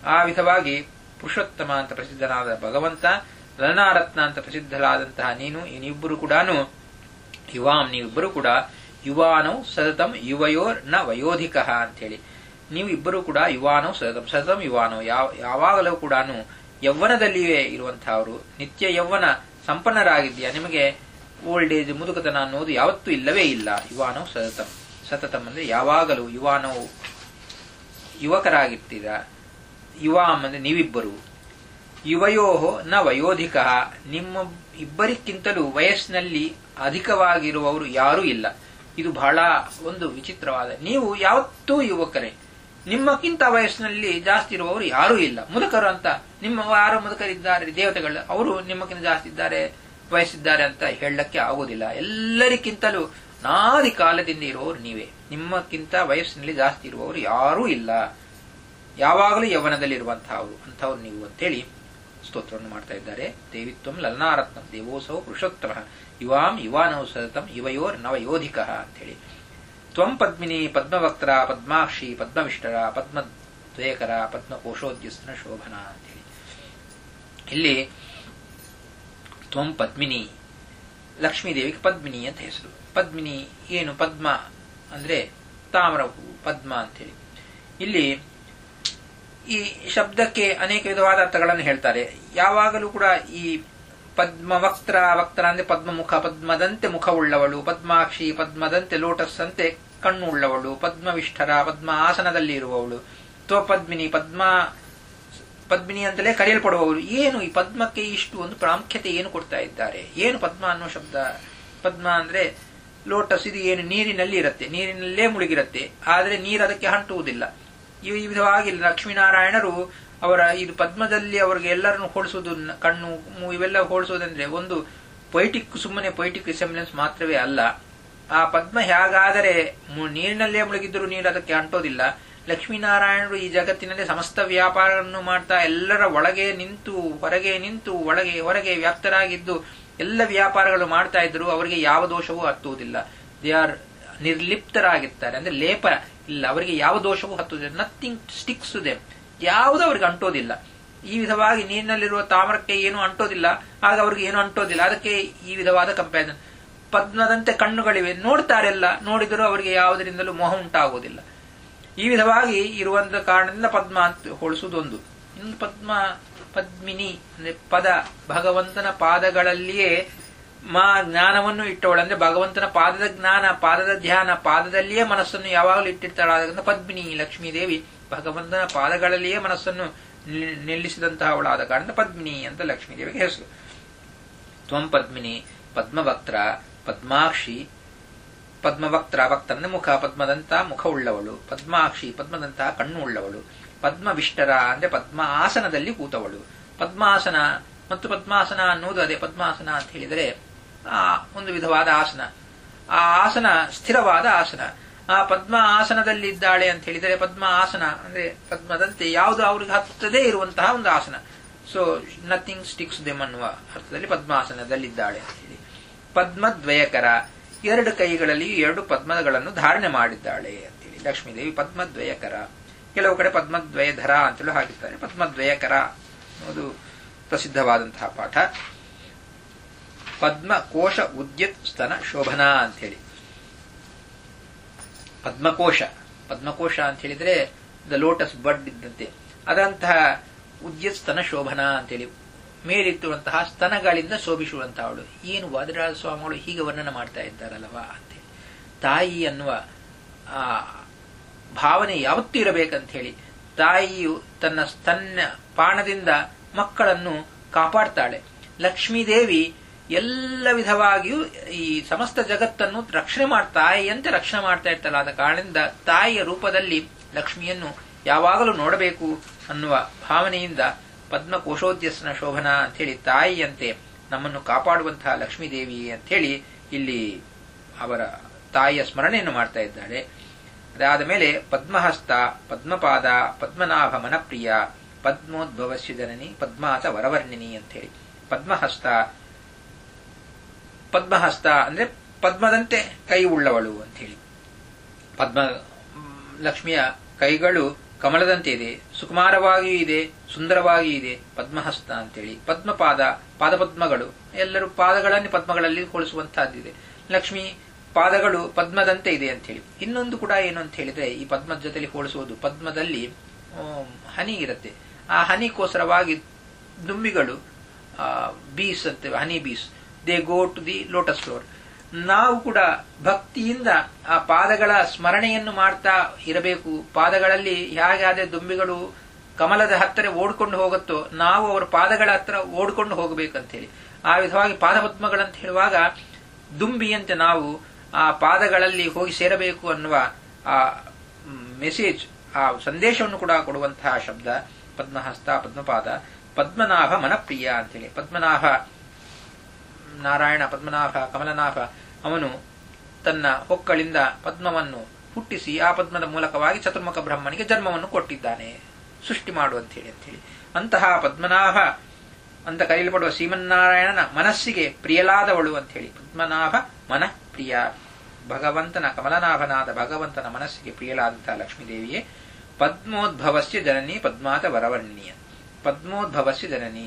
ಆ ವಿಧವಾಗಿ ಪುರುಷೋತ್ತಮ ಅಂತ ಪ್ರಸಿದ್ಧನಾದ ಭಗವಂತ ಲಲನಾರತ್ನ ಅಂತ ಪ್ರಸಿದ್ಧರಾದಂತಹ ನೀನು ನೀವಿಬ್ಬರು ಕೂಡ ಯುವಾಂ ನೀವಿಬ್ಬರು ಕೂಡ ಯುವಾನೌ ಸತತಂ ಯುವಯೋರ್ ನ ವಯೋಧಿಕ ಅಂತೇಳಿ ನೀವು ಇಬ್ಬರು ಕೂಡ ಯುವಾನೌ ಸತತಂ ಸತತಂ ಯುವಾನೋ ಯಾವ ಯಾವಾಗಲೂ ಕೂಡ ಯೌವನದಲ್ಲಿಯೇ ಇರುವಂತಹವರು ನಿತ್ಯ ಯೌವನ ಸಂಪನ್ನರಾಗಿದ್ದೀಯಾ ನಿಮಗೆ ಓಲ್ಡ್ ಏಜ್ ಮುದುಕತನ ಅನ್ನೋದು ಯಾವತ್ತೂ ಇಲ್ಲವೇ ಇಲ್ಲ ಯುವಾನೌ ಸತತಂ ಸತತಂ ಅಂದ್ರೆ ಯಾವಾಗಲೂ ಯುವಾನೌ ಯುವಕರಾಗಿರ್ತೀರ ಯುವಾಂ ಅಂದ್ರೆ ನೀವಿಬ್ಬರು ಯುವಯೋಹೋ ನ ವಯೋಧಿಕ ನಿಮ್ಮ ಇಬ್ಬರಿಗಿಂತಲೂ ವಯಸ್ಸಿನಲ್ಲಿ ಅಧಿಕವಾಗಿರುವವರು ಯಾರೂ ಇಲ್ಲ ಇದು ಬಹಳ ಒಂದು ವಿಚಿತ್ರವಾದ ನೀವು ಯಾವತ್ತೂ ಯುವಕರೇ ನಿಮ್ಮಕ್ಕಿಂತ ವಯಸ್ಸಿನಲ್ಲಿ ಜಾಸ್ತಿ ಇರುವವರು ಯಾರೂ ಇಲ್ಲ ಮುದುಕರು ಅಂತ ನಿಮ್ಮ ಯಾರು ಮುದುಕರಿದ್ದಾರೆ ದೇವತೆಗಳು ಅವರು ನಿಮ್ಮಕ್ಕಿಂತ ಜಾಸ್ತಿ ಇದ್ದಾರೆ ವಯಸ್ಸಿದ್ದಾರೆ ಅಂತ ಹೇಳಕ್ಕೆ ಆಗೋದಿಲ್ಲ ಎಲ್ಲರಿಗಿಂತಲೂ ನಾದಿ ಕಾಲದಿಂದ ಇರುವವರು ನೀವೇ ನಿಮ್ಮಕ್ಕಿಂತ ವಯಸ್ಸಿನಲ್ಲಿ ಜಾಸ್ತಿ ಇರುವವರು ಯಾರೂ ಇಲ್ಲ ಯಾವಾಗಲೂ ಯೌವನದಲ್ಲಿರುವಂತಹ ಅವರು ಅಂಥವ್ರು ನೀವು ಅಂತೇಳಿ ಸ್ತೋತ್ರವನ್ನು ಮಾಡ್ತಾ ಇದ್ದಾರೆ ದೇವಿತ್ವಂ ಲಲನಾರತ್ನಂ ದೇವೋಸೌ ಪುರುಷೋತ್ತಮ ಯುವಾಂ ಯುವಾನೌ ಸತತಂ ಯುವಯೋರ್ ನವಯೋಧಿಕ ಅಂತೇಳಿ ತ್ವಂ ಪದ್ಮಿನಿ ಪದ್ಮವಕ್ತರ ಪದ್ಮಾಕ್ಷಿ ಪದ್ಮವಿಷ್ಟರ ಪದ್ಮದ್ವಯಕರ ಪದ್ಮಕೋಶೋದ್ಯಸ್ತನ ಶೋಭನ ಅಂತೇಳಿ ಇಲ್ಲಿ ತ್ವಂ ಪದ್ಮಿನಿ ಲಕ್ಷ್ಮೀದೇವಿಗೆ ಪದ್ಮಿನಿ ಅಂತ ಹೆಸರು ಪದ್ಮಿನಿ ಏನು ಪದ್ಮ ಅಂದ್ರೆ ತಾಮ್ರ ಹೂ ಪದ್ಮ ಅಂತೇಳಿ ಇಲ್ಲಿ ಈ ಶಬ್ದಕ್ಕೆ ಅನೇಕ ವಿಧವಾದ ಅರ್ಥಗಳನ್ನು ಹೇಳ್ತಾರೆ ಯಾವಾಗಲೂ ಕೂಡ ಈ ಪದ್ಮ ವಕ್ತ್ರ ವಕ್ತ್ರ ಅಂದ್ರೆ ಪದ್ಮಮುಖ ಪದ್ಮದಂತೆ ಮುಖವುಳ್ಳವಳು ಪದ್ಮಾಕ್ಷಿ ಪದ್ಮದಂತೆ ಲೋಟಸ್ ಅಂತೆ ಕಣ್ಣು ಉಳ್ಳವಳು ಪದ್ಮವಿಷ್ಠರ ಪದ್ಮ ಆಸನದಲ್ಲಿ ಇರುವವಳು ತ್ವಪದ್ಮಿನಿ ಪದ್ಮ ಪದ್ಮಿನಿ ಅಂತಲೇ ಕರೆಯಲ್ಪಡುವವರು ಏನು ಈ ಪದ್ಮಕ್ಕೆ ಇಷ್ಟು ಒಂದು ಪ್ರಾಮುಖ್ಯತೆ ಏನು ಕೊಡ್ತಾ ಇದ್ದಾರೆ ಏನು ಪದ್ಮ ಅನ್ನೋ ಶಬ್ದ ಪದ್ಮ ಅಂದ್ರೆ ಲೋಟಸ್ ಇದು ಏನು ನೀರಿನಲ್ಲಿ ಇರುತ್ತೆ ನೀರಿನಲ್ಲೇ ಮುಳುಗಿರುತ್ತೆ ಆದರೆ ನೀರು ಅದಕ್ಕೆ ಅಂಟುವುದಿಲ್ಲ ಈ ವಿಧವಾಗಿ ಲಕ್ಷ್ಮೀನಾರಾಯಣರು ಅವರ ಇದು ಪದ್ಮದಲ್ಲಿ ಅವರಿಗೆ ಎಲ್ಲರನ್ನು ಹೋಲಿಸುವುದು ಕಣ್ಣು ಇವೆಲ್ಲ ಹೋಲಿಸುವುದಂದ್ರೆ ಒಂದು ಪೊಯಿಟಿಕ್ ಸುಮ್ಮನೆ ಪೊಯಿಟಿಕ್ ರಿಸೆಂಬ್ಲೆನ್ಸ್ ಮಾತ್ರವೇ ಅಲ್ಲ ಆ ಪದ್ಮ ಹೇಗಾದರೆ ನೀರಿನಲ್ಲೇ ಮುಳುಗಿದ್ದರೂ ನೀರು ಅದಕ್ಕೆ ಅಂಟೋದಿಲ್ಲ ಲಕ್ಷ್ಮೀನಾರಾಯಣರು ಈ ಜಗತ್ತಿನಲ್ಲಿ ಸಮಸ್ತ ವ್ಯಾಪಾರವನ್ನು ಮಾಡ್ತಾ ಎಲ್ಲರ ಒಳಗೆ ನಿಂತು ಹೊರಗೆ ನಿಂತು ಒಳಗೆ ಹೊರಗೆ ವ್ಯಾಪ್ತರಾಗಿದ್ದು ಎಲ್ಲ ವ್ಯಾಪಾರಗಳು ಮಾಡ್ತಾ ಇದ್ರು ಅವರಿಗೆ ಯಾವ ದೋಷವೂ ಹತ್ತುವುದಿಲ್ಲ ದೇ ಆರ್ ನಿರ್ಲಿಪ್ತರಾಗಿರ್ತಾರೆ ಅಂದ್ರೆ ಲೇಪ ಇಲ್ಲ ಅವರಿಗೆ ಯಾವ ದೋಷವೂ ಹತ್ತುವುದಿಲ್ಲ ನಥಿಂಗ್ ಸ್ಟಿಕ್ಸ್ ದೆ ಯಾವುದು ಅವರಿಗೆ ಅಂಟೋದಿಲ್ಲ ಈ ವಿಧವಾಗಿ ನೀರಿನಲ್ಲಿರುವ ತಾಮ್ರಕ್ಕೆ ಏನು ಅಂಟೋದಿಲ್ಲ ಆಗ ಅವ್ರಿಗೆ ಏನು ಅಂಟೋದಿಲ್ಲ ಅದಕ್ಕೆ ಈ ವಿಧವಾದ ಕಂಪ್ಯಾರಿಸನ್ ಪದ್ಮದಂತೆ ಕಣ್ಣುಗಳಿವೆ ನೋಡ್ತಾರೆಲ್ಲ ನೋಡಿದರೂ ಅವರಿಗೆ ಯಾವುದರಿಂದಲೂ ಮೋಹ ಉಂಟಾಗುವುದಿಲ್ಲ ಈ ವಿಧವಾಗಿ ಇರುವಂತ ಕಾರಣದಿಂದ ಪದ್ಮ ಅಂತ ಹೋಲಿಸುವುದೊಂದು ಇನ್ನು ಪದ್ಮ ಪದ್ಮಿನಿ ಅಂದ್ರೆ ಪದ ಭಗವಂತನ ಪಾದಗಳಲ್ಲಿಯೇ ಮಾ ಜ್ಞಾನವನ್ನು ಇಟ್ಟವಳು ಅಂದ್ರೆ ಭಗವಂತನ ಪಾದದ ಜ್ಞಾನ ಪಾದದ ಧ್ಯಾನ ಪಾದದಲ್ಲಿಯೇ ಮನಸ್ಸನ್ನು ಯಾವಾಗಲೂ ಇಟ್ಟಿರ್ತಾಳಾದ್ರಿಂದ ಪದ್ಮಿನಿ ಲಕ್ಷ್ಮೀದೇವಿ ಭಗವಂತನ ಪಾದಗಳಲ್ಲಿಯೇ ಮನಸ್ಸನ್ನು ನಿಲ್ಲಿಸಿದಂತಹ ಅವಳಾದ ಕಾರಣ ಪದ್ಮಿನಿ ಅಂತ ಲಕ್ಷ್ಮೀದೇವಿಗೆ ಹೆಸರು ತ್ವಂ ಪದ್ಮಿನಿ ಪದ್ಮವಕ್ತ್ರ ಪದ್ಮಾಕ್ಷಿ ಪದ್ಮವಕ್ತ್ರ ವಕ್ತ ಅಂದ್ರೆ ಮುಖ ಪದ್ಮದಂತ ಮುಖ ಉಳ್ಳವಳು ಪದ್ಮಾಕ್ಷಿ ಪದ್ಮದಂತಹ ಕಣ್ಣು ಉಳ್ಳವಳು ಪದ್ಮವಿಷ್ಟರ ಅಂದ್ರೆ ಪದ್ಮ ಆಸನದಲ್ಲಿ ಕೂತವಳು ಪದ್ಮಾಸನ ಮತ್ತು ಪದ್ಮಾಸನ ಅನ್ನುವುದು ಅದೇ ಪದ್ಮಾಸನ ಅಂತ ಹೇಳಿದರೆ ಆ ಒಂದು ವಿಧವಾದ ಆಸನ ಆ ಆಸನ ಸ್ಥಿರವಾದ ಆಸನ ಆ ಪದ್ಮ ಆಸನದಲ್ಲಿ ಇದ್ದಾಳೆ ಅಂತ ಹೇಳಿದರೆ ಪದ್ಮ ಆಸನ ಅಂದ್ರೆ ಪದ್ಮದಂತೆ ಯಾವುದು ಅವ್ರಿಗೆ ಹತ್ತದೇ ಇರುವಂತಹ ಒಂದು ಆಸನ ಸೊ ನಥಿಂಗ್ ಸ್ಟಿಕ್ಸ್ ದೆಮ್ ಅನ್ನುವ ಅರ್ಥದಲ್ಲಿ ಪದ್ಮಾಸನದಲ್ಲಿದ್ದಾಳೆ ಅಂತ ಹೇಳಿ ಪದ್ಮದ್ವಯಕರ ಎರಡು ಕೈಗಳಲ್ಲಿ ಎರಡು ಪದ್ಮಗಳನ್ನು ಧಾರಣೆ ಮಾಡಿದ್ದಾಳೆ ಅಂತೇಳಿ ಲಕ್ಷ್ಮೀದೇವಿ ಪದ್ಮದ್ವಯಕರ ಕೆಲವು ಕಡೆ ಪದ್ಮದ್ವಯಧರ ಅಂತೇಳಿ ಹಾಕಿರ್ತಾರೆ ಪದ್ಮದ್ವಯಕರ ಅನ್ನೋದು ಪ್ರಸಿದ್ಧವಾದಂತಹ ಪಾಠ ಪದ್ಮಕೋಶ ಉದ್ಯತ್ ಸ್ತನ ಶೋಭನಾ ಅಂತೇಳಿ ಪದ್ಮಕೋಶ ಪದ್ಮಕೋಶ ಅಂತ ಹೇಳಿದ್ರೆ ದ ಲೋಟಸ್ ಬಡ್ ಇದ್ದಂತೆ ಅದಂತಹ ಉದ್ಯತ್ ಸ್ತನ ಶೋಭನಾ ಅಂತೇಳಿ ಮೇಲಿಟ್ಟುವಂತಹ ಸ್ತನಗಳಿಂದ ಶೋಭಿಸುವಂತಹವಳು ಏನು ವಾದಿರಾಜ ಸ್ವಾಮಿಗಳು ಹೀಗೆ ವರ್ಣನೆ ಮಾಡ್ತಾ ಇದ್ದಾರಲ್ವಾ ಅಂತೇಳಿ ತಾಯಿ ಅನ್ನುವ ಆ ಭಾವನೆ ಯಾವತ್ತೂ ಇರಬೇಕಂತ ಹೇಳಿ ತಾಯಿಯು ತನ್ನ ಸ್ತನ್ನ ಪಾಣದಿಂದ ಮಕ್ಕಳನ್ನು ಕಾಪಾಡ್ತಾಳೆ ಲಕ್ಷ್ಮೀದೇವಿ ಎಲ್ಲ ವಿಧವಾಗಿಯೂ ಈ ಸಮಸ್ತ ಜಗತ್ತನ್ನು ರಕ್ಷಣೆ ಮಾಡ್ ತಾಯಿಯಂತೆ ರಕ್ಷಣೆ ಮಾಡ್ತಾ ಇರ್ತಾಳೆ ಆದ ಕಾರಣದಿಂದ ತಾಯಿಯ ರೂಪದಲ್ಲಿ ಲಕ್ಷ್ಮಿಯನ್ನು ಯಾವಾಗಲೂ ನೋಡಬೇಕು ಅನ್ನುವ ಭಾವನೆಯಿಂದ ಪದ್ಮಕೋಶೋದ್ಯಸ್ನ ಶೋಭನ ಅಂತೇಳಿ ತಾಯಿಯಂತೆ ನಮ್ಮನ್ನು ಕಾಪಾಡುವಂತಹ ಲಕ್ಷ್ಮೀದೇವಿ ಅಂತೇಳಿ ಇಲ್ಲಿ ಅವರ ತಾಯಿಯ ಸ್ಮರಣೆಯನ್ನು ಮಾಡ್ತಾ ಇದ್ದಾಳೆ ಅದಾದ ಮೇಲೆ ಪದ್ಮಹಸ್ತ ಪದ್ಮಪಾದ ಪದ್ಮನಾಭ ಮನಪ್ರಿಯ ಪದ್ಮೋದ್ಭವಸ್ಯ ಜನನಿ ಪದ್ಮಾತ ವರವರ್ಣಿನಿ ಅಂತೇಳಿ ಪದ್ಮಹಸ್ತ ಪದ್ಮಹಸ್ತ ಅಂದ್ರೆ ಪದ್ಮದಂತೆ ಕೈ ಉಳ್ಳವಳು ಅಂತೇಳಿ ಪದ್ಮ ಲಕ್ಷ್ಮಿಯ ಕೈಗಳು ಕಮಲದಂತೆ ಇದೆ ಸುಕುಮಾರವಾಗಿಯೂ ಇದೆ ಸುಂದರವಾಗಿಯೂ ಇದೆ ಪದ್ಮಹಸ್ತ ಅಂತೇಳಿ ಪದ್ಮಪಾದ ಪಾದಪದ್ಮಗಳು ಎಲ್ಲರೂ ಪಾದಗಳನ್ನು ಪದ್ಮಗಳಲ್ಲಿ ಹೋಲಿಸುವಂತಹದ್ದಿದೆ ಲಕ್ಷ್ಮಿ ಪಾದಗಳು ಪದ್ಮದಂತೆ ಇದೆ ಅಂತ ಹೇಳಿ ಇನ್ನೊಂದು ಕೂಡ ಏನು ಅಂತ ಹೇಳಿದ್ರೆ ಈ ಪದ್ಮದ ಜೊತೆಲಿ ಹೋಲಿಸುವುದು ಪದ್ಮದಲ್ಲಿ ಆಮ್, ಹನಿ ಇರುತ್ತೆ ಆ ಹನಿಗೋಸ್ಕರವಾಗಿ ದುಂಬಿಗಳು ಬೀಸ್ ಅಂತ honey bees they go to the lotus flower ನಾವು ಕೂಡ ಭಕ್ತಿಯಿಂದ ಆ ಪಾದಗಳ ಸ್ಮರಣೆಯನ್ನು ಮಾಡ್ತಾ ಇರಬೇಕು ಪಾದಗಳಲ್ಲಿ ಹೇಗಾದ್ರೆ ದುಂಬಿಗಳು ಕಮಲದ ಹತ್ತಿರ ಓಡ್ಕೊಂಡು ಹೋಗುತ್ತೋ ನಾವು ಅವರ ಪಾದಗಳ ಹತ್ರ ಓಡ್ಕೊಂಡು ಹೋಗಬೇಕಂತೇಳಿ ಆ ವಿಧವಾಗಿ ಪಾದಪದ್ಮಗಳಂತ ಹೇಳುವಾಗ ದುಂಬಿಯಂತೆ ನಾವು ಆ ಪಾದಗಳಲ್ಲಿ ಹೋಗಿ ಸೇರಬೇಕು ಅನ್ನುವ ಆ ಮೆಸೇಜ್ ಆ ಸಂದೇಶವನ್ನು ಕೂಡ ಕೊಡುವಂತಹ ಶಬ್ದ ಪದ್ಮಹಸ್ತ ಪದ್ಮಪಾದ ಪದ್ಮನಾಭ ಮನಪ್ರಿಯ ಅಂತೇಳಿ ಪದ್ಮನಾಭ ನಾರಾಯಣ ಪದ್ಮನಾಭ ಕಮಲನಾಭ ಅವನು ತನ್ನ ಹೊಕ್ಕಳಿಂದ ಪದ್ಮವನ್ನು ಹುಟ್ಟಿಸಿ ಆ ಪದ್ಮದ ಮೂಲಕವಾಗಿ ಚತುರ್ಮುಖ ಬ್ರಹ್ಮನಿಗೆ ಜನ್ಮವನ್ನು ಕೊಟ್ಟಿದ್ದಾನೆ ಸೃಷ್ಟಿ ಮಾಡುವಂತೇಳಿ ಅಂತೇಳಿ ಅಂತಹ ಪದ್ಮನಾಭ ಅಂತ ಕರೆಯಲ್ಪಡುವ ಶ್ರೀಮನ್ನಾರಾಯಣನ ಮನಸ್ಸಿಗೆ ಪ್ರಿಯಲಾದವಳು ಅಂತ ಹೇಳಿ ಪದ್ಮನಾಭ ಮನಃ ಪ್ರಿಯ ಭಗವಂತನ ಕಮಲನಾಭನಾದ ಭಗವಂತನ ಮನಸ್ಸಿಗೆ ಪ್ರಿಯಲಾದಂತಹ ಲಕ್ಷ್ಮೀದೇವಿಯೇ ಪದ್ಮೋದ್ಭವಸ್ಯ ಜನನಿ ಪದ್ಮಾತ ವರವರ್ಣಿಯ ಪದ್ಮೋದ್ಭವಸ್ಯ ಜನನಿ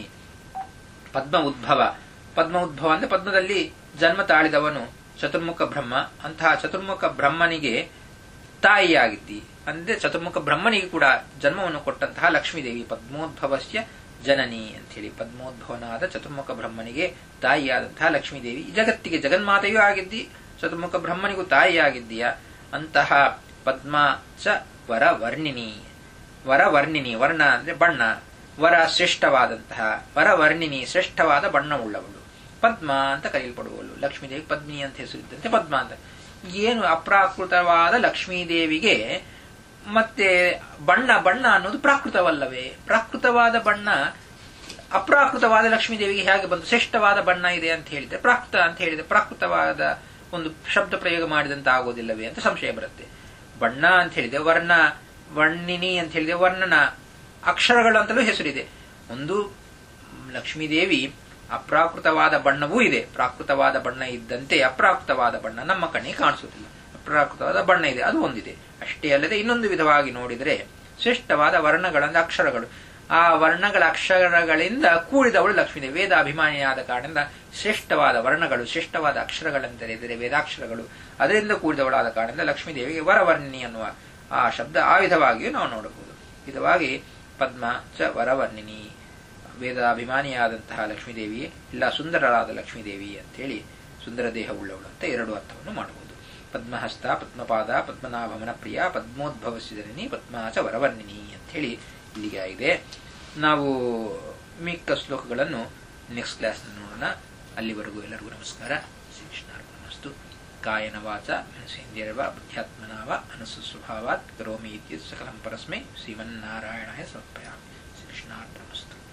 ಪದ್ಮ ಉದ್ಭವ ಪದ್ಮ ಉದ್ಭವ ಅಂದ್ರೆ ಪದ್ಮದಲ್ಲಿ ಜನ್ಮ ತಾಳಿದವನು ಚತುರ್ಮುಖ ಬ್ರಹ್ಮ ಅಂತಹ ಚತುರ್ಮುಖ ಬ್ರಹ್ಮನಿಗೆ ತಾಯಿಯಾಗಿದ್ದಿ ಅಂದ್ರೆ ಚತುರ್ಮುಖ ಬ್ರಹ್ಮನಿಗೆ ಕೂಡ ಜನ್ಮವನ್ನು ಕೊಟ್ಟಂತಹ ಲಕ್ಷ್ಮೀದೇವಿ ಪದ್ಮೋದ್ಭವಸ್ಯ ಜನನಿ ಅಂತ ಹೇಳಿ ಪದ್ಮೋದ್ಭವನಾದ ಚತುರ್ಮುಖ ಬ್ರಹ್ಮನಿಗೆ ತಾಯಿಯಾದಂತಹ ಲಕ್ಷ್ಮೀದೇವಿ ಈ ಜಗತ್ತಿಗೆ ಜಗನ್ಮಾತೆಯೂ ಆಗಿದ್ದಿ ಚತುರ್ಮುಖ ಬ್ರಹ್ಮನಿಗೂ ತಾಯಿಯಾಗಿದ್ದೀಯ ಅಂತಹ ಪದ್ಮ ಚ ವರ ವರ್ಣಿನಿ ವರ ವರ್ಣಿನಿ ವರ್ಣ ಅಂದ್ರೆ ಬಣ್ಣ ವರ ಶ್ರೇಷ್ಠವಾದಂತಹ ವರ ವರ್ಣಿನಿ ಶ್ರೇಷ್ಠವಾದ ಬಣ್ಣವುಳ್ಳವಳು ಪದ್ಮ ಅಂತ ಕರೆಯಲ್ಪಡುವಳು ಲಕ್ಷ್ಮೀದೇವಿ ಪದ್ಮಿನಿ ಅಂತ ಹೆಸರಿದ್ದಂತೆ ಪದ್ಮ ಅಂತ ಏನು ಅಪ್ರಾಕೃತವಾದ ಲಕ್ಷ್ಮೀದೇವಿಗೆ ಮತ್ತೆ ಬಣ್ಣ ಬಣ್ಣ ಅನ್ನೋದು ಪ್ರಾಕೃತವಲ್ಲವೇ ಪ್ರಾಕೃತವಾದ ಬಣ್ಣ ಅಪ್ರಾಕೃತವಾದ ಲಕ್ಷ್ಮೀದೇವಿಗೆ ಹೇಗೆ ಬಂತು ಶ್ರೇಷ್ಠವಾದ ಬಣ್ಣ ಇದೆ ಅಂತ ಹೇಳಿದ್ರೆ ಪ್ರಾಕೃತ ಅಂತ ಹೇಳಿದ್ರೆ ಪ್ರಾಕೃತವಾದ ಒಂದು ಶಬ್ದ ಪ್ರಯೋಗ ಮಾಡಿದಂತ ಆಗೋದಿಲ್ಲವೇ ಅಂತ ಸಂಶಯ ಬರುತ್ತೆ ಬಣ್ಣ ಅಂತ ಹೇಳಿದೆ ವರ್ಣ ವರ್ಣಿನಿ ಅಂತ ಹೇಳಿದೆ ವರ್ಣನ ಅಕ್ಷರಗಳು ಅಂತಲೂ ಹೆಸರಿದೆ ಒಂದು ಲಕ್ಷ್ಮೀದೇವಿ ಅಪ್ರಾಕೃತವಾದ ಬಣ್ಣವೂ ಇದೆ ಪ್ರಾಕೃತವಾದ ಬಣ್ಣ ಇದ್ದಂತೆ ಅಪ್ರಾಕೃತವಾದ ಬಣ್ಣ ನಮ್ಮ ಕಣ್ಣಿಗೆ ಕಾಣಿಸುತ್ತಿಲ್ಲ ಅಪ್ರಾಕೃತವಾದ ಬಣ್ಣ ಇದೆ ಅದು ಒಂದಿದೆ ಅಷ್ಟೇ ಅಲ್ಲದೆ ಇನ್ನೊಂದು ವಿಧವಾಗಿ ನೋಡಿದರೆ ಶ್ರೇಷ್ಠವಾದ ವರ್ಣಗಳಂದ ಅಕ್ಷರಗಳು ಆ ವರ್ಣಗಳ ಅಕ್ಷರಗಳಿಂದ ಕೂಡಿದವಳು ಲಕ್ಷ್ಮೀದೇವಿ ವೇದ ಅಭಿಮಾನಿಯಾದ ಕಾರಣದಿಂದ ಶ್ರೇಷ್ಠವಾದ ವರ್ಣಗಳು ಶ್ರೇಷ್ಠವಾದ ಅಕ್ಷರಗಳಂತೆಂದರೆ ವೇದಾಕ್ಷರಗಳು ಅದರಿಂದ ಕೂಡಿದವಳಾದ ಕಾರಣದಿಂದ ಲಕ್ಷ್ಮೀದೇವಿಗೆ ವರವರ್ಣಿನಿ ಅನ್ನುವ ಆ ಶಬ್ದ ಆ ವಿಧವಾಗಿಯೂ ನಾವು ನೋಡಬಹುದು ವಿಧವಾಗಿ ಪದ್ಮ ಚ ವರವರ್ಣಿನಿ ವೇದಾಭಿಮಾನಿಯಾದಂತಹ ಲಕ್ಷ್ಮೀದೇವಿ ಇಲ್ಲ ಸುಂದರರಾದ ಲಕ್ಷ್ಮೀದೇವಿ ಅಂತೇಳಿ ಸುಂದರ ದೇಹವುಳ್ಳವಳು ಅಂತ ಎರಡು ಅರ್ಥವನ್ನು ಮಾಡಬಹುದು ಪದ್ಮಹಸ್ತ ಪದ್ಮಪಾದ ಪದ್ಮನಾಭಮನ ಪ್ರಿಯ ಪದ್ಮೋದ್ಭವಸಿದನಿ ಪದ್ಮಾಚ ವರವರ್ಣಿನಿ ಅಂಥೇಳಿ ಇಲ್ಲಿಗೆ ಆಗಿದೆ ನಾವು ಮಿಕ್ಕ ಶ್ಲೋಕಗಳನ್ನು ನೆಕ್ಸ್ಟ್ ಕ್ಲಾಸ್ ನೋಡೋಣ ಅಲ್ಲಿವರೆಗೂ ಎಲ್ಲರಿಗೂ ನಮಸ್ಕಾರ ಶ್ರೀ ಕೃಷ್ಣಾರ್ಪಣಮಸ್ತು ಕಾಯನ ವಾಚ ಮನಸೇಂದ್ರಿಯರ್ವ ಬುದ್ಧ್ಯಾತ್ಮನಾವ ಅನಸು ಸ್ವಭಾವಾತ್ ಕರೋಮಿ ಇತ್ಯುತ್ ಸಕಲಂ ಪರಸ್ಮೈ ಶ್ರೀಮನ್ನಾರಾಯಣಾಯ ಸಮರ್ಪಯಾಮಿ ಶ್ರೀ ಕೃಷ್ಣಾರ್ಪಣಮಸ್ತು